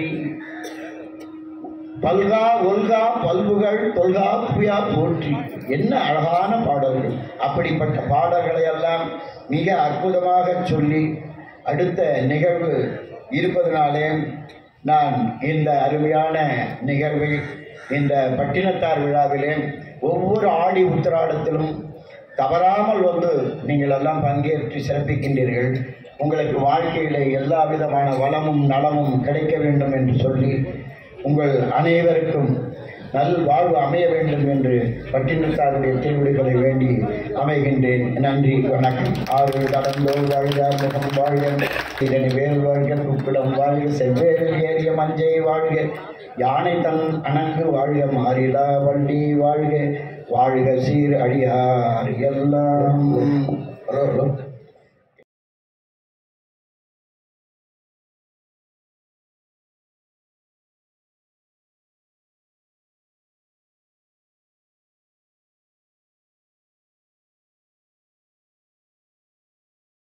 பல்கா ஒல்கா பல்புகள் தொல்கா புயா போற்றி என்ன அழகான பாடல்கள் அப்படிப்பட்ட பாடல்களை எல்லாம் மிக அற்புதமாக சொல்லி அடுத்த நிகழ்வு இருப்பதனாலே நான் இந்த அருமையான நிகழ்வை இந்த பட்டினத்தார் விழாவிலே ஒவ்வொரு ஆடி உத்திராடத்திலும் தவறாமல் வந்து நீங்கள் எல்லாம் பங்கேற்று சிறப்பிக்கின்றீர்கள் உங்களுக்கு வாழ்க்கையிலே எல்லா விதமான வளமும் நலமும் கிடைக்க வேண்டும் என்று சொல்லி உங்கள் அனைவருக்கும் நல் வாழ்வு அமைய வேண்டும் என்று பட்டினத்தாருடைய திருவிழிகளை வேண்டி அமைகின்றேன் நன்றி வணக்கம் ஆறு கடந்தோர் வாழ்க முகம் வாழ்க இதனை வேல் வாழ்க குப்பிடம் வாழ்க செவ்வேறு ஏறிய மஞ்சை வாழ்க யானை தன் அணங்கு வாழ்க மாறிலா வண்டி வாழ்க வாழ்க சீர் அடியார் எல்லாம்